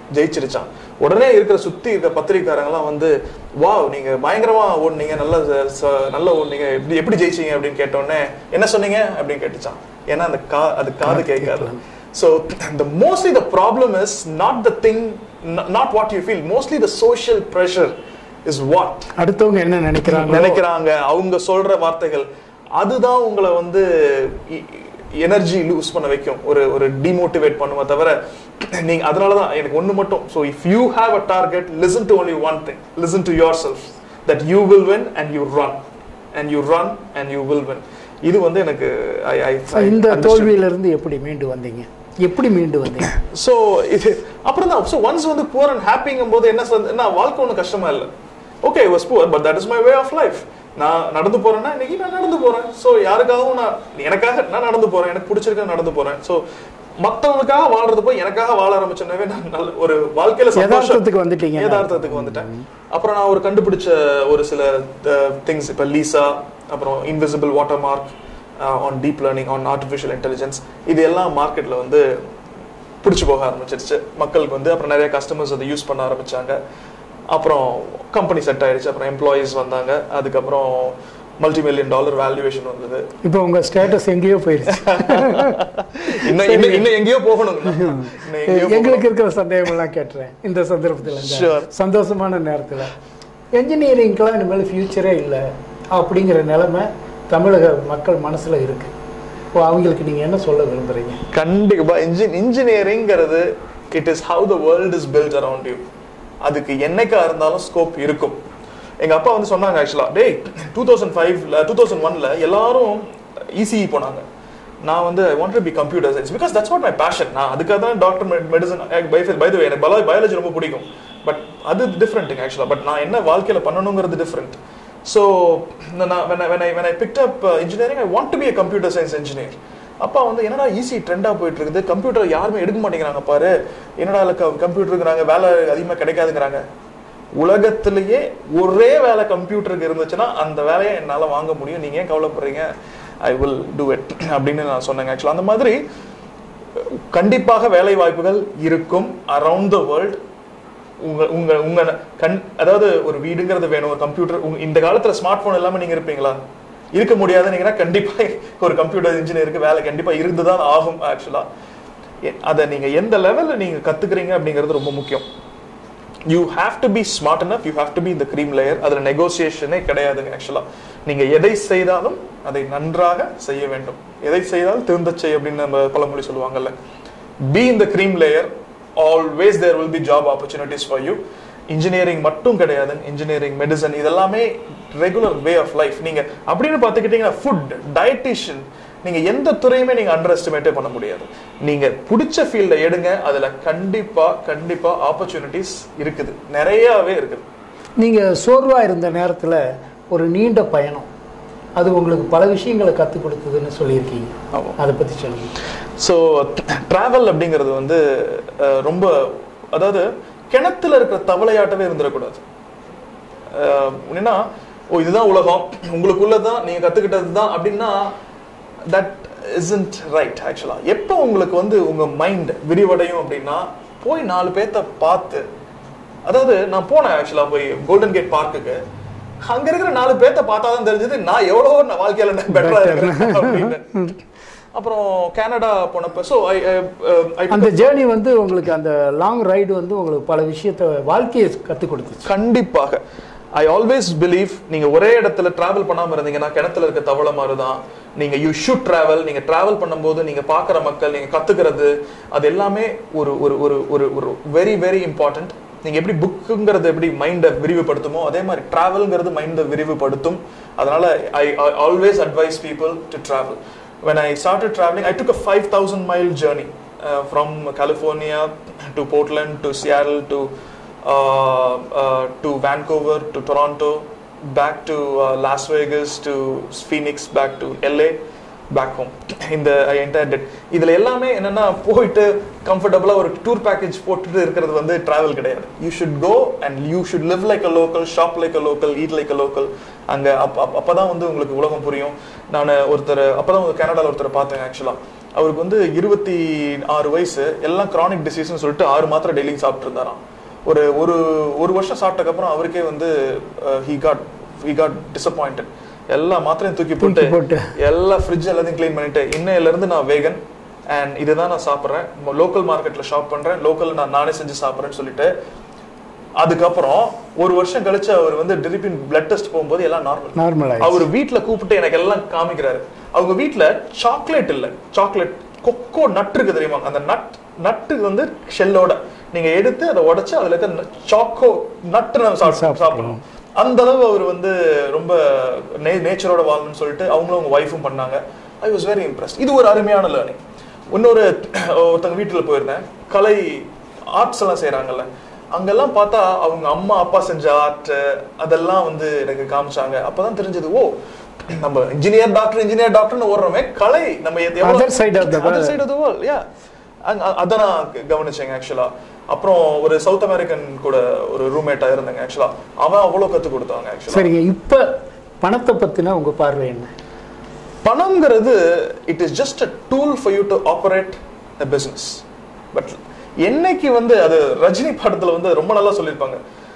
ஜெயிச்சிருச்சான் உடனே இருக்கிற சுத்தி இருக்கிற பத்திரிக்காரங்களாம் வந்து வாவ் நீங்க பயங்கரமா ஓடுனீங்க நல்ல ச- ச- நல்ல ஓடுனீங்க எப்படி எப்படி ஜெயிச்சீங்க அப்படின்னு கேட்டோடனே என்ன சொன்னீங்க அப்படின்னு கேட்டுச்சான் ஏன்னா அந்த கா அது காது கேட்காது so the mostly the problem is not the thing n- not what you feel mostly the social pressure is what அடுத்தவங்க என்ன நினைக்கிறாங்க நினைக்கிறாங்க அவங்க சொல்ற வார்த்தைகள் அதுதான் உங்களை வந்து எனர்ஜி லூஸ் பண்ண வைக்கும் ஒரு ஒரு டிமோட்டிவேட் பண்ணுமே தவிர நீங்க அதனால தான் எனக்கு ஒண்ணு மட்டும் so if you have a target listen to only one thing listen to yourself that you will win and you run and you run and you will win இது வந்து எனக்கு I- I- I இந்த understood. தோல்வியிலிருந்து எப்படி மீண்டு வந்தீங்க எப்படி மீண்டு வந்தீங்க ஸோ இது அப்புறம் தான் ஸோ ஒன்ஸ் வந்து புவர் அண்ட் ஹாப்பிங்கும் போது என்ன சொல்றது என்ன வாழ்க்கை ஒன்றும் கஷ்டமா இல்லை okay was poor but that is my way of life நான் நடந்து போறேன்னா இன்னைக்கு நான் நடந்து போறேன் ஸோ யாருக்காகவும் நான் எனக்காக நான் நடந்து போறேன் எனக்கு பிடிச்சிருக்க நடந்து போறேன் ஸோ மத்தவங்களுக்காக வாழ்றது போய் எனக்காக வாழ ஆரம்பிச்சோன்னே நான் நல்ல ஒரு வாழ்க்கையில சந்தோஷம் யதார்த்தத்துக்கு வந்துட்டீங்க யதார்த்தத்துக்கு வந்துட்டேன் அப்புறம் நான் ஒரு கண்டுபிடிச்ச ஒரு சில திங்ஸ் இப்போ லீசா அப்புறம் invisible water mark on deep learning on artificial intelligence இது எல்லாம் மார்க்கெட்ல வந்து பிடிச்சி போக ஆரம்பிச்சிருச்சு மக்களுக்கு வந்து அப்புறம் நிறைய கஸ்டமர்ஸ் அதை யூஸ் பண்ண ஆரம்பிச்சாங்க அப்புறம் கம்பெனி செட் ஆயிடுச்சு அப்புறம் எம்ப்ளாயீஸ் வந்தாங்க அதுக்கப்புறம் மல்டி மில்லியன் டாலர் வேல்யூவேஷன் வந்தது இப்போ உங்க ஸ்டேட்டஸ் எங்கேயோ போயிருச்சு இன்னும் இன்னும் இன்னும் எங்கேயோ போகணும் இன்னும் எங்கேயோ எங்களுக்கு இருக்கிற சந்தேகம் எல்லாம் கேட்டுறேன் இந்த சந்தர்ப்பத்தில் இந்த Sure. சந்தோஷமான நேரத்தில் என்ஜினியரிங்க்கெல்லாம் இனிமேல் ஃபியூச்சரே இல்லை அப்படிங்கிற நிலைமை தமிழக மக்கள் மனசுல இருக்கு இப்போ அவங்களுக்கு நீங்க என்ன சொல்ல விரும்புறீங்க கண்டிப்பா இன்ஜின் இன்ஜினியரிங்கிறது it is how the world is built around you அதுக்கு என்னைக்கா இருந்தாலும் ஸ்கோப் இருக்கும் எங்க அப்பா வந்து சொன்னாங்க ஆக்சுவலா டேய் டூ தௌசண்ட் ஃபைவ்ல டூ தௌசண்ட் ஒன்ல எல்லாரும் இசிஇ போனாங்க நான் வந்து I want be computer science because that's what my passion நான் அதுக்காக தான் டாக்டர் மெடிசன் பை த எனக்கு பல பயாலஜி ரொம்ப பிடிக்கும் பட் அது டிஃப்ரெண்ட்டுங்க ஆக்சுவலாக பட் நான் என்ன வாழ்க்கையில பண்ணணுங்கிறது டிஃப்ரெண்ட் ஸோ நான் when I when I when I picked up uh, engineering I want to be a computer science engineer அப்பா வந்து என்னடா ஈஸி ட்ரெண்டாக போயிட்டு இருக்குது கம்ப்யூட்டர் யாருமே எடுக்க மாட்டேங்கிறாங்க பாரு என்னடா கம்ப்யூட்டர் இருக்கிறாங்க வேலை அதிகமாக கிடைக்காதுங்கிறாங்க உலகத்திலேயே ஒரே வேலை கம்ப்யூட்டருக்கு இருந்துச்சுன்னா அந்த வேலையை என்னால் வாங்க முடியும் நீங்க ஏன் கவலைப்படுறீங்க ஐ வில் டூ இட் அப்படின்னு நான் சொன்னேங்க ஆக்சுவலாக அந்த மாதிரி கண்டிப்பாக வேலை வாய்ப்புகள் இருக்கும் அரவுண்ட் த வேர்ல்ட் உங்க உங்க உங்க கண் அதாவது ஒரு வீடுங்கிறது வேணும் ஒரு கம்ப்யூட்டர் இந்த காலத்துல ஸ்மார்ட் போன் இல்லாம நீங்க இருப்பீங்களா இருக்க முடியாதுன்னீங்கன்னா கண்டிப்பா ஒரு கம்ப்யூட்டர் இன்ஜினியருக்கு வேலை கண்டிப்பா இருந்துதான் ஆகும் ஆக்சுவலா அதை நீங்க எந்த லெவல்ல நீங்க கத்துக்கிறீங்க அப்படிங்கிறது ரொம்ப முக்கியம் you have to be smart enough you have to be இந்த க்ரீம் லேயர் அதுல நெகோசியேஷனே கிடையாதுங்க ஆக்சுவலா நீங்க எதை செய்தாலும் அதை நன்றாக செய்ய வேண்டும் எதை செய்தாலும் திருந்தச் செய் அப்படின்னு நம்ம பழமொழி சொல்லுவாங்கல்ல பி இந்த cream layer always there will be job opportunities for you engineering மட்டும் கிடையாது இன்ஜினியரிங் மெடிசன் இதெல்லாமே ரெகுலர் வே ஆஃப் லைஃப் நீங்க அப்படின்னு பார்த்துக்கிட்டீங்கன்னா ஃபுட் டயட்டிஷியன் நீங்க எந்த துறையுமே நீங்க அண்டர் எஸ்டிமேட்டே பண்ண முடியாது நீங்க பிடிச்ச ஃபீல்ட எடுங்க அதுல கண்டிப்பா கண்டிப்பா ஆப்பர்ச்சுனிட்டிஸ் இருக்குது நிறையவே இருக்குது நீங்க சோர்வா இருந்த நேரத்துல ஒரு நீண்ட பயணம் அது உங்களுக்கு பல விஷயங்களை கற்றுக் கொடுத்ததுன்னு சொல்லியிருக்கீங்க ஆமா. அதை பத்தி சொல்லுங்க ஸோ டிராவல் அப்படிங்கிறது வந்து அஹ், ரொம்ப அதாவது கிணத்துல இருக்கிற தவளையாட்டவே இருந்துடக்கூடாது அஹ், என்னன்னா ஓ இதுதான் உலகம் உங்களுக்குள்ளதான் நீங்க கத்துக்கிட்டது தான் அப்படின்னா தட் isn't ரைட் ஆக்சுவலா எப்போ உங்களுக்கு வந்து உங்க மைண்ட் விரிவடையும் அப்படின்னா போய் நாலு பேர்த்த பார்த்து அதாவது நான் போனேன் ஆக்சுவலா போய் கோல்டன் கேட் பார்க்குக்கு அங்க இருக்கிற நாலு பேர்த்த பார்த்தா தான் தெரிஞ்சது நான் எவ்வளவோ நான் வாழ்க்கையில நான் பெட்டரா இருக்கிறேன் அப்படின்னு அப்புறம் கனடா போனப்ப ஸோ ஐ ஐ அந்த ஜேர்னி வந்து உங்களுக்கு அந்த லாங் ரைடு வந்து உங்களுக்கு பல விஷயத்த வாழ்க்கையை கற்றுக் கொடுத்துச்சு கண்டிப்பாக ஐ ஆல்வேஸ் பிலீவ் நீங்க ஒரே இடத்துல டிராவல் பண்ணாம இருந்தீங்கன்னா கிணத்துல இருக்க தவளை மாதிரி தான் நீங்க யூ ஷுட் டிராவல் நீங்க டிராவல் பண்ணும்போது நீங்க பாக்குற மக்கள் நீங்க கத்துக்கிறது அது எல்லாமே ஒரு ஒரு ஒரு ஒரு ஒரு வெரி வெரி இம்பார்ட்டன்ட் நீங்க எப்படி புக்குங்கிறது எப்படி மைண்டை விரிவுபடுத்துமோ அதே மாதிரி டிராவல்ங்கிறது மைண்டை விரிவுபடுத்தும் அதனால I always advise people to travel when I started traveling, I took a 5,000 mile journey uh, from California to Portland to Seattle to uh, uh, to Vancouver to Toronto, back to uh, Las Vegas to Phoenix, back to LA, back home. இந்த entire TED இதுல எல்லாமே என்னன்னா போயிட்டு கம்ஃபர்டபுளா ஒரு tour package போட்டுட்டு இருக்கிறது வந்து டிராவல் கிடையாது you should go and you should live like a local shop like a local eat like a local அங்க அப்ப அப்ப- அப்பதான் வந்து உங்களுக்கு உலகம் புரியும் நான் ஒருத்தர் அப்பதான் ஒரு கனடால ஒருத்தர் பார்த்தேன் ஆக்சுவலா அவருக்கு வந்து இருபத்தி ஆறு வயசு எல்லாம் கிரானிக் டிசீஸ்னு சொல்லிட்டு ஆறு மாத்திரை டெய்லி சாப்பிட்டு இருந்தாராம் ஒரு ஒரு ஒரு வருஷம் சாப்பிட்டதுக்கு அப்புறம் அவருக்கே வந்து he got he got disappointed எல்லா மாத்திரையும் தூக்கி போட்டு தூக்கி போட்டு. எல்லா ஃப்ரிட்ஜ் எல்லாத்தையும் க்ளீன் பண்ணிட்டு இன்னையில இருந்து நான் வேகன் அண்ட் இதுதான் நான் சாப்பிட்றேன் லோக்கல் மார்க்கெட்ல ஷாப் பண்றேன் லோக்கல் நான் நானே செஞ்சு சாப்பிட்றேன்னு சொல்லிட்டு அதுக்கப்புறம் ஒரு வருஷம் கழிச்சு அவர் வந்து திருப்பி பிளட் டெஸ்ட் போகும்போது எல்லாம் நார்மல் நார்மல் ஆயிடுச்சு அவர் வீட்ல கூப்பிட்டு எனக்கு எல்லாம் காமிக்கிறாரு அவங்க வீட்ல சாக்லேட் இல்ல சாக்லேட் கொக்கோ நட் இருக்கு தெரியுமா அந்த நட் நட்டு வந்து ஷெல்லோட நீங்க எடுத்து அதை உடைச்சு அதுல இருக்க சாக்கோ நட்டு நம்ம சாப்பிட்டு சாப்பிடணும். சாப்பிடணும் அந்த அளவு அவர் வந்து ரொம்ப நேச்சரோட வாழணும்னு சொல்லிட்டு அவங்களும் அவங்க ஒய்ஃபும் பண்ணாங்க ஐ வாஸ் வெரி இம்ப்ரெஸ்ட் இது ஒரு அருமையான லேர்னிங் இன்னொரு ஒருத்தங்க வீட்டுல போயிருந்தேன் கலை ஆர்ட்ஸ் எல்லாம் செய்றாங்கல்ல அங்கெல்லாம் பார்த்தா அவங்க அம்மா அப்பா செஞ்ச ஆர்ட் அதெல்லாம் வந்து எனக்கு காமிச்சாங்க அப்பதான் தெரிஞ்சது ஓ நம்ம இன்ஜினியர் டாக்டர் இன்ஜினியர் டாக்டர்னு ஓடுறோமே கலை நம்ம எது- எவ்வளவு- Other side of the other world. side of the world, yeah. அங்க- அ- அத நான் க- கவனிச்சேங்க ஆக்சுவலா அப்புறம் ஒரு சவுத் அமெரிக்கன் கூட ஒரு ரூம்மேட்டா இருந்தாங்க ஆக்சுவலா அவன் அவ்வளவு கத்து கொடுத்தாங்க ஆக்சுவலா சரிங்க இப்ப பணத்தை பத்தின உங்க பார்வை என்ன பணம்ங்கிறது it is just a tool for you to operate a business but என்னைக்கு வந்து அது ரஜினி படத்துல வந்து ரொம்ப நல்லா சொல்லியிருப்பாங்க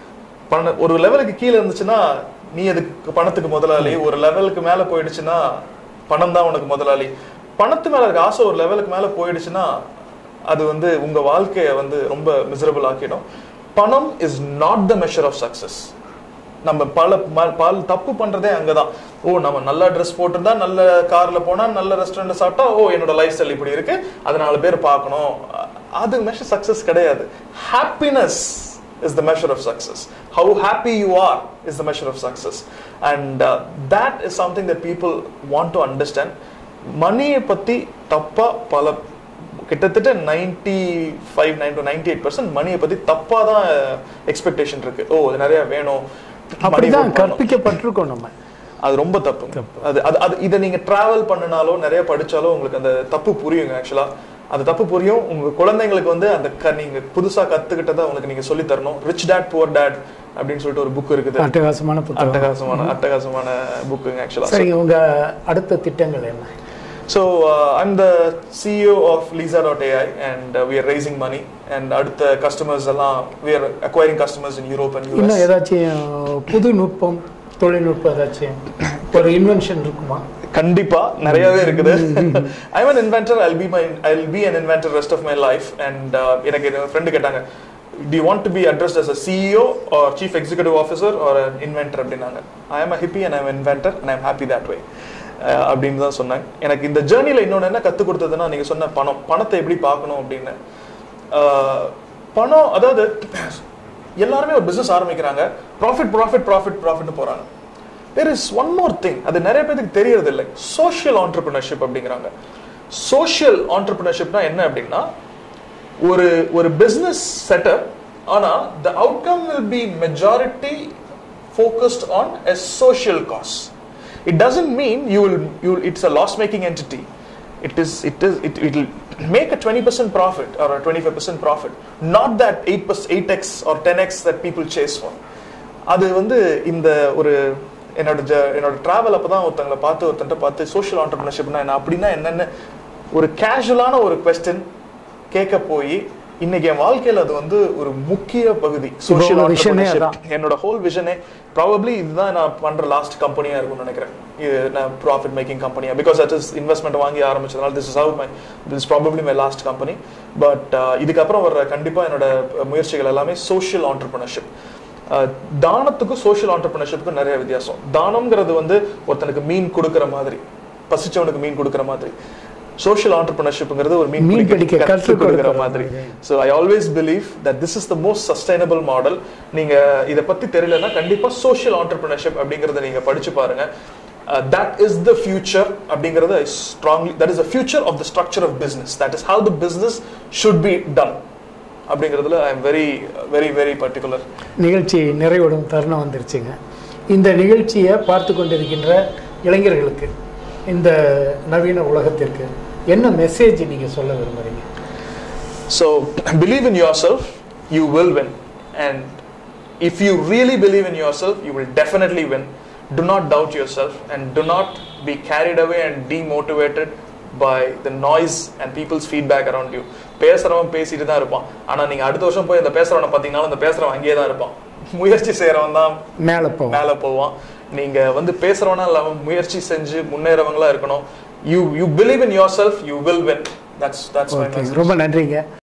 பண ஒரு லெவலுக்கு கீழே இருந்துச்சுன்னா நீ அதுக்கு பணத்துக்கு முதலாளி ஒரு லெவலுக்கு மேல போயிடுச்சுன்னா பணம் தான் உனக்கு முதலாளி பணத்து மேல இருக்க ஆசை ஒரு லெவலுக்கு மேல போயிடுச்சுன்னா அது வந்து உங்க வாழ்க்கைய வந்து ரொம்ப மிசரபிள் ஆக்கிடும் பணம் is not the measure of success நம்ம பல ம- பல தப்பு பண்றதே அங்கதான் ஓ நம்ம நல்ல ட்ரெஸ் போட்டிருந்தா நல்ல கார்ல போனா நல்ல ரெஸ்டாரண்ட் சாப்பிட்டா ஓ என்னோட லைஃப் ஸ்டைல் இப்படி இருக்கு அது நாலு பேர் பார்க்கணும் அ- அது மெஷர் சக்சஸ் கிடையாது happiness is the measure of success how happy you are is the measure of success and that is something the people want to understand மணியை பத்தி தப்பா பல கிட்டத்தட்ட ninety five nine to ninety eight percent மணியை பத்தி தப்பா தான் expectation இருக்கு ஓ இது நிறைய வேணும் money அப்படிதான் work பண்ணணும். கற்பிக்கப்பட்டிருக்கோம் நம்ம அது ரொம்ப தப்பு அது அது அது இதை நீங்க டிராவல் பண்ணினாலோ நிறைய படிச்சாலோ உங்களுக்கு அந்த தப்பு புரியுங்க ஆக்சுவலா அந்த தப்பு புரியும் உங்க குழந்தைங்களுக்கு வந்து அந்த க- நீங்க புதுசா கத்துக்கிட்டதை உங்களுக்கு நீங்க சொல்லி தரணும் ரிச் டேட் புவர் டேட் அப்படின்னு சொல்லிட்டு ஒரு புக் இருக்குது அட்டகாசமான புத்தகம் அட்டகாசமான அட்டகாசமான புக்குங்க ஆக்சுவலா சரிங்க உங்க அடுத்த திட்டங்கள் என்ன So uh, I'm the CEO of Lisa.ai and uh, we are raising money and அடுத்த customers எல்லாம் we are acquiring customers in Europe and இன்னும் US. ஏதாச்சும் புது நுட்பம் தொழில்நுட்பம் ஏதாச்சும் ஒரு இன்வென்ஷன் இருக்குமா கண்டிப்பா நிறையவே இருக்குது I'm an inventor I'll be my I'll be an inventor rest of my life and uh, எனக்கு என் ஃப்ரெண்டு கேட்டாங்க do you want to be addressed as a CEO or chief executive officer or an inventor அப்படின்னாங்க I am a hippie and I'm an inventor and I'm happy that way ah அப்படின்னு தான் சொன்னாங்க எனக்கு இந்த ஜேர்னில இன்னொன்று என்ன கற்றுக் கொடுத்ததுன்னா நீங்க சொன்ன பணம் பணத்தை எப்படி பார்க்கணும் அப்படின்னு அஹ் பணம் அதாவது எல்லாருமே ஒரு பிசினஸ் ஆரம்பிக்கிறாங்க ப்ராஃபிட் ப்ராஃபிட் ப்ராஃபிட் ப்ராஃபிட்னு போறாங்க there is one more thing அது நிறைய பேருக்கு தெரியறது இல்லை சோஷியல் ஆண்டர்பிரினர்ஷிப் அப்படிங்கிறாங்க சோஷியல் ஆண்டர்பிரினர்ஷிப்னா என்ன அப்படின்னா ஒரு ஒரு பிசினஸ் செட்டப் ஆனா the outcome will be majority focused on a social cause it doesn't mean you will you it's a loss making entity it is it is it it will make a 20% profit or a 25% profit not that 8 8x or 10x that people chase for அது வந்து இந்த ஒரு என்னோட ஜ- என்னோட travel அப்பதான் ஒருத்தங்களை பார்த்து ஒருத்தன்ட்ட பார்த்து சோஷியல் ஆண்டர்பிரினர்ஷிப்னா என்ன அப்படின்னா என்னன்னு ஒரு கேஷுவலான ஒரு கொஸ்டின் கேட்க போய் இன்னைக்கு என் வாழ்க்கையில அது வந்து ஒரு முக்கிய பகுதி சோஷியல் உங்க vision ஏ ஆண்டர்பிரினர்ஷிப் என்னோட ஹோல் விஷனே ப்ராபப்ளி இதுதான் நான் பண்ற லாஸ்ட் கம்பெனியா இருக்கும்னு நினைக்கிறேன் இது நான் ப்ராஃபிட் மேக்கிங் கம்பெனியா பிகாஸ் தட் இஸ் இன்வெஸ்ட்மெண்ட் வாங்கி ஆரம்பிச்சதுனால this is how my this probably my last company but இதுக்கப்புறம் வர்ற கண்டிப்பா என்னோட முயற்சிகள் எல்லாமே சோஷியல் ஆண்டர்பிரினர்ஷிப் தானத்துக்கும் சோஷியல் ஆண்டர்பிரினர்ஷிப்புக்கும் நிறைய வித்தியாசம் தானம்ங்கிறது வந்து ஒருத்தனுக்கு மீன் கொடுக்கிற மாதிரி பசிச்சவனுக்கு மீன் கொடுக்கிற மாதிரி சோஷியல் ஆண்டர்பிரினர்ஷிப்ங்கிறது ஒரு மீன் மீன் பிடிக்க பிடிக்க கற்றுக் கற்றுக் கொடுக்கிற கொடுக்கிற மாதிரி மாதிரி. So I always believe that this is the most sustainable model நீங்க இதை பத்தி தெரியலன்னா கண்டிப்பா சோஷியல் ஆண்டர்பிரினர்ஷிப் அப்படிங்கறத நீங்க படிச்சு பாருங்க தட் இஸ் த ஃபியூச்சர் அப்படிங்கறது I strongly that is the future of the structure of business that is how the business should be done அப்படிங்கிறதுல I am very very very particular நிகழ்ச்சி நிறைவிடும் தருணம் வந்துருச்சுங்க இந்த நிகழ்ச்சியை பார்த்து கொண்டிருக்கின்ற இளைஞர்களுக்கு இந்த நவீன உலகத்திற்கு என்ன மெசேஜ் நீங்க சொல்ல விரும்புறீங்க So believe in yourself, you will win. And if you really believe in yourself, you will definitely win. Do not doubt yourself and do not be carried away and demotivated by the noise and people's feedback around you பேசுறவன் பேசிட்டு தான் இருப்பான் ஆனா நீங்க அடுத்த வருஷம் போய் இந்த பேசுறவனை பாத்தீங்கன்னா அந்த பேசுறவன் அங்கேயே தான் இருப்பான் முயற்சி செய்யறவன் தான் மேலே போவோம் மேல போவான் நீங்க வந்து பேசுறவனா இல்லாம முயற்சி செஞ்சு முன்னேறவங்களா இருக்கணும் you you believe in yourself you will win that's that's my okay ரொம்ப நன்றிங்க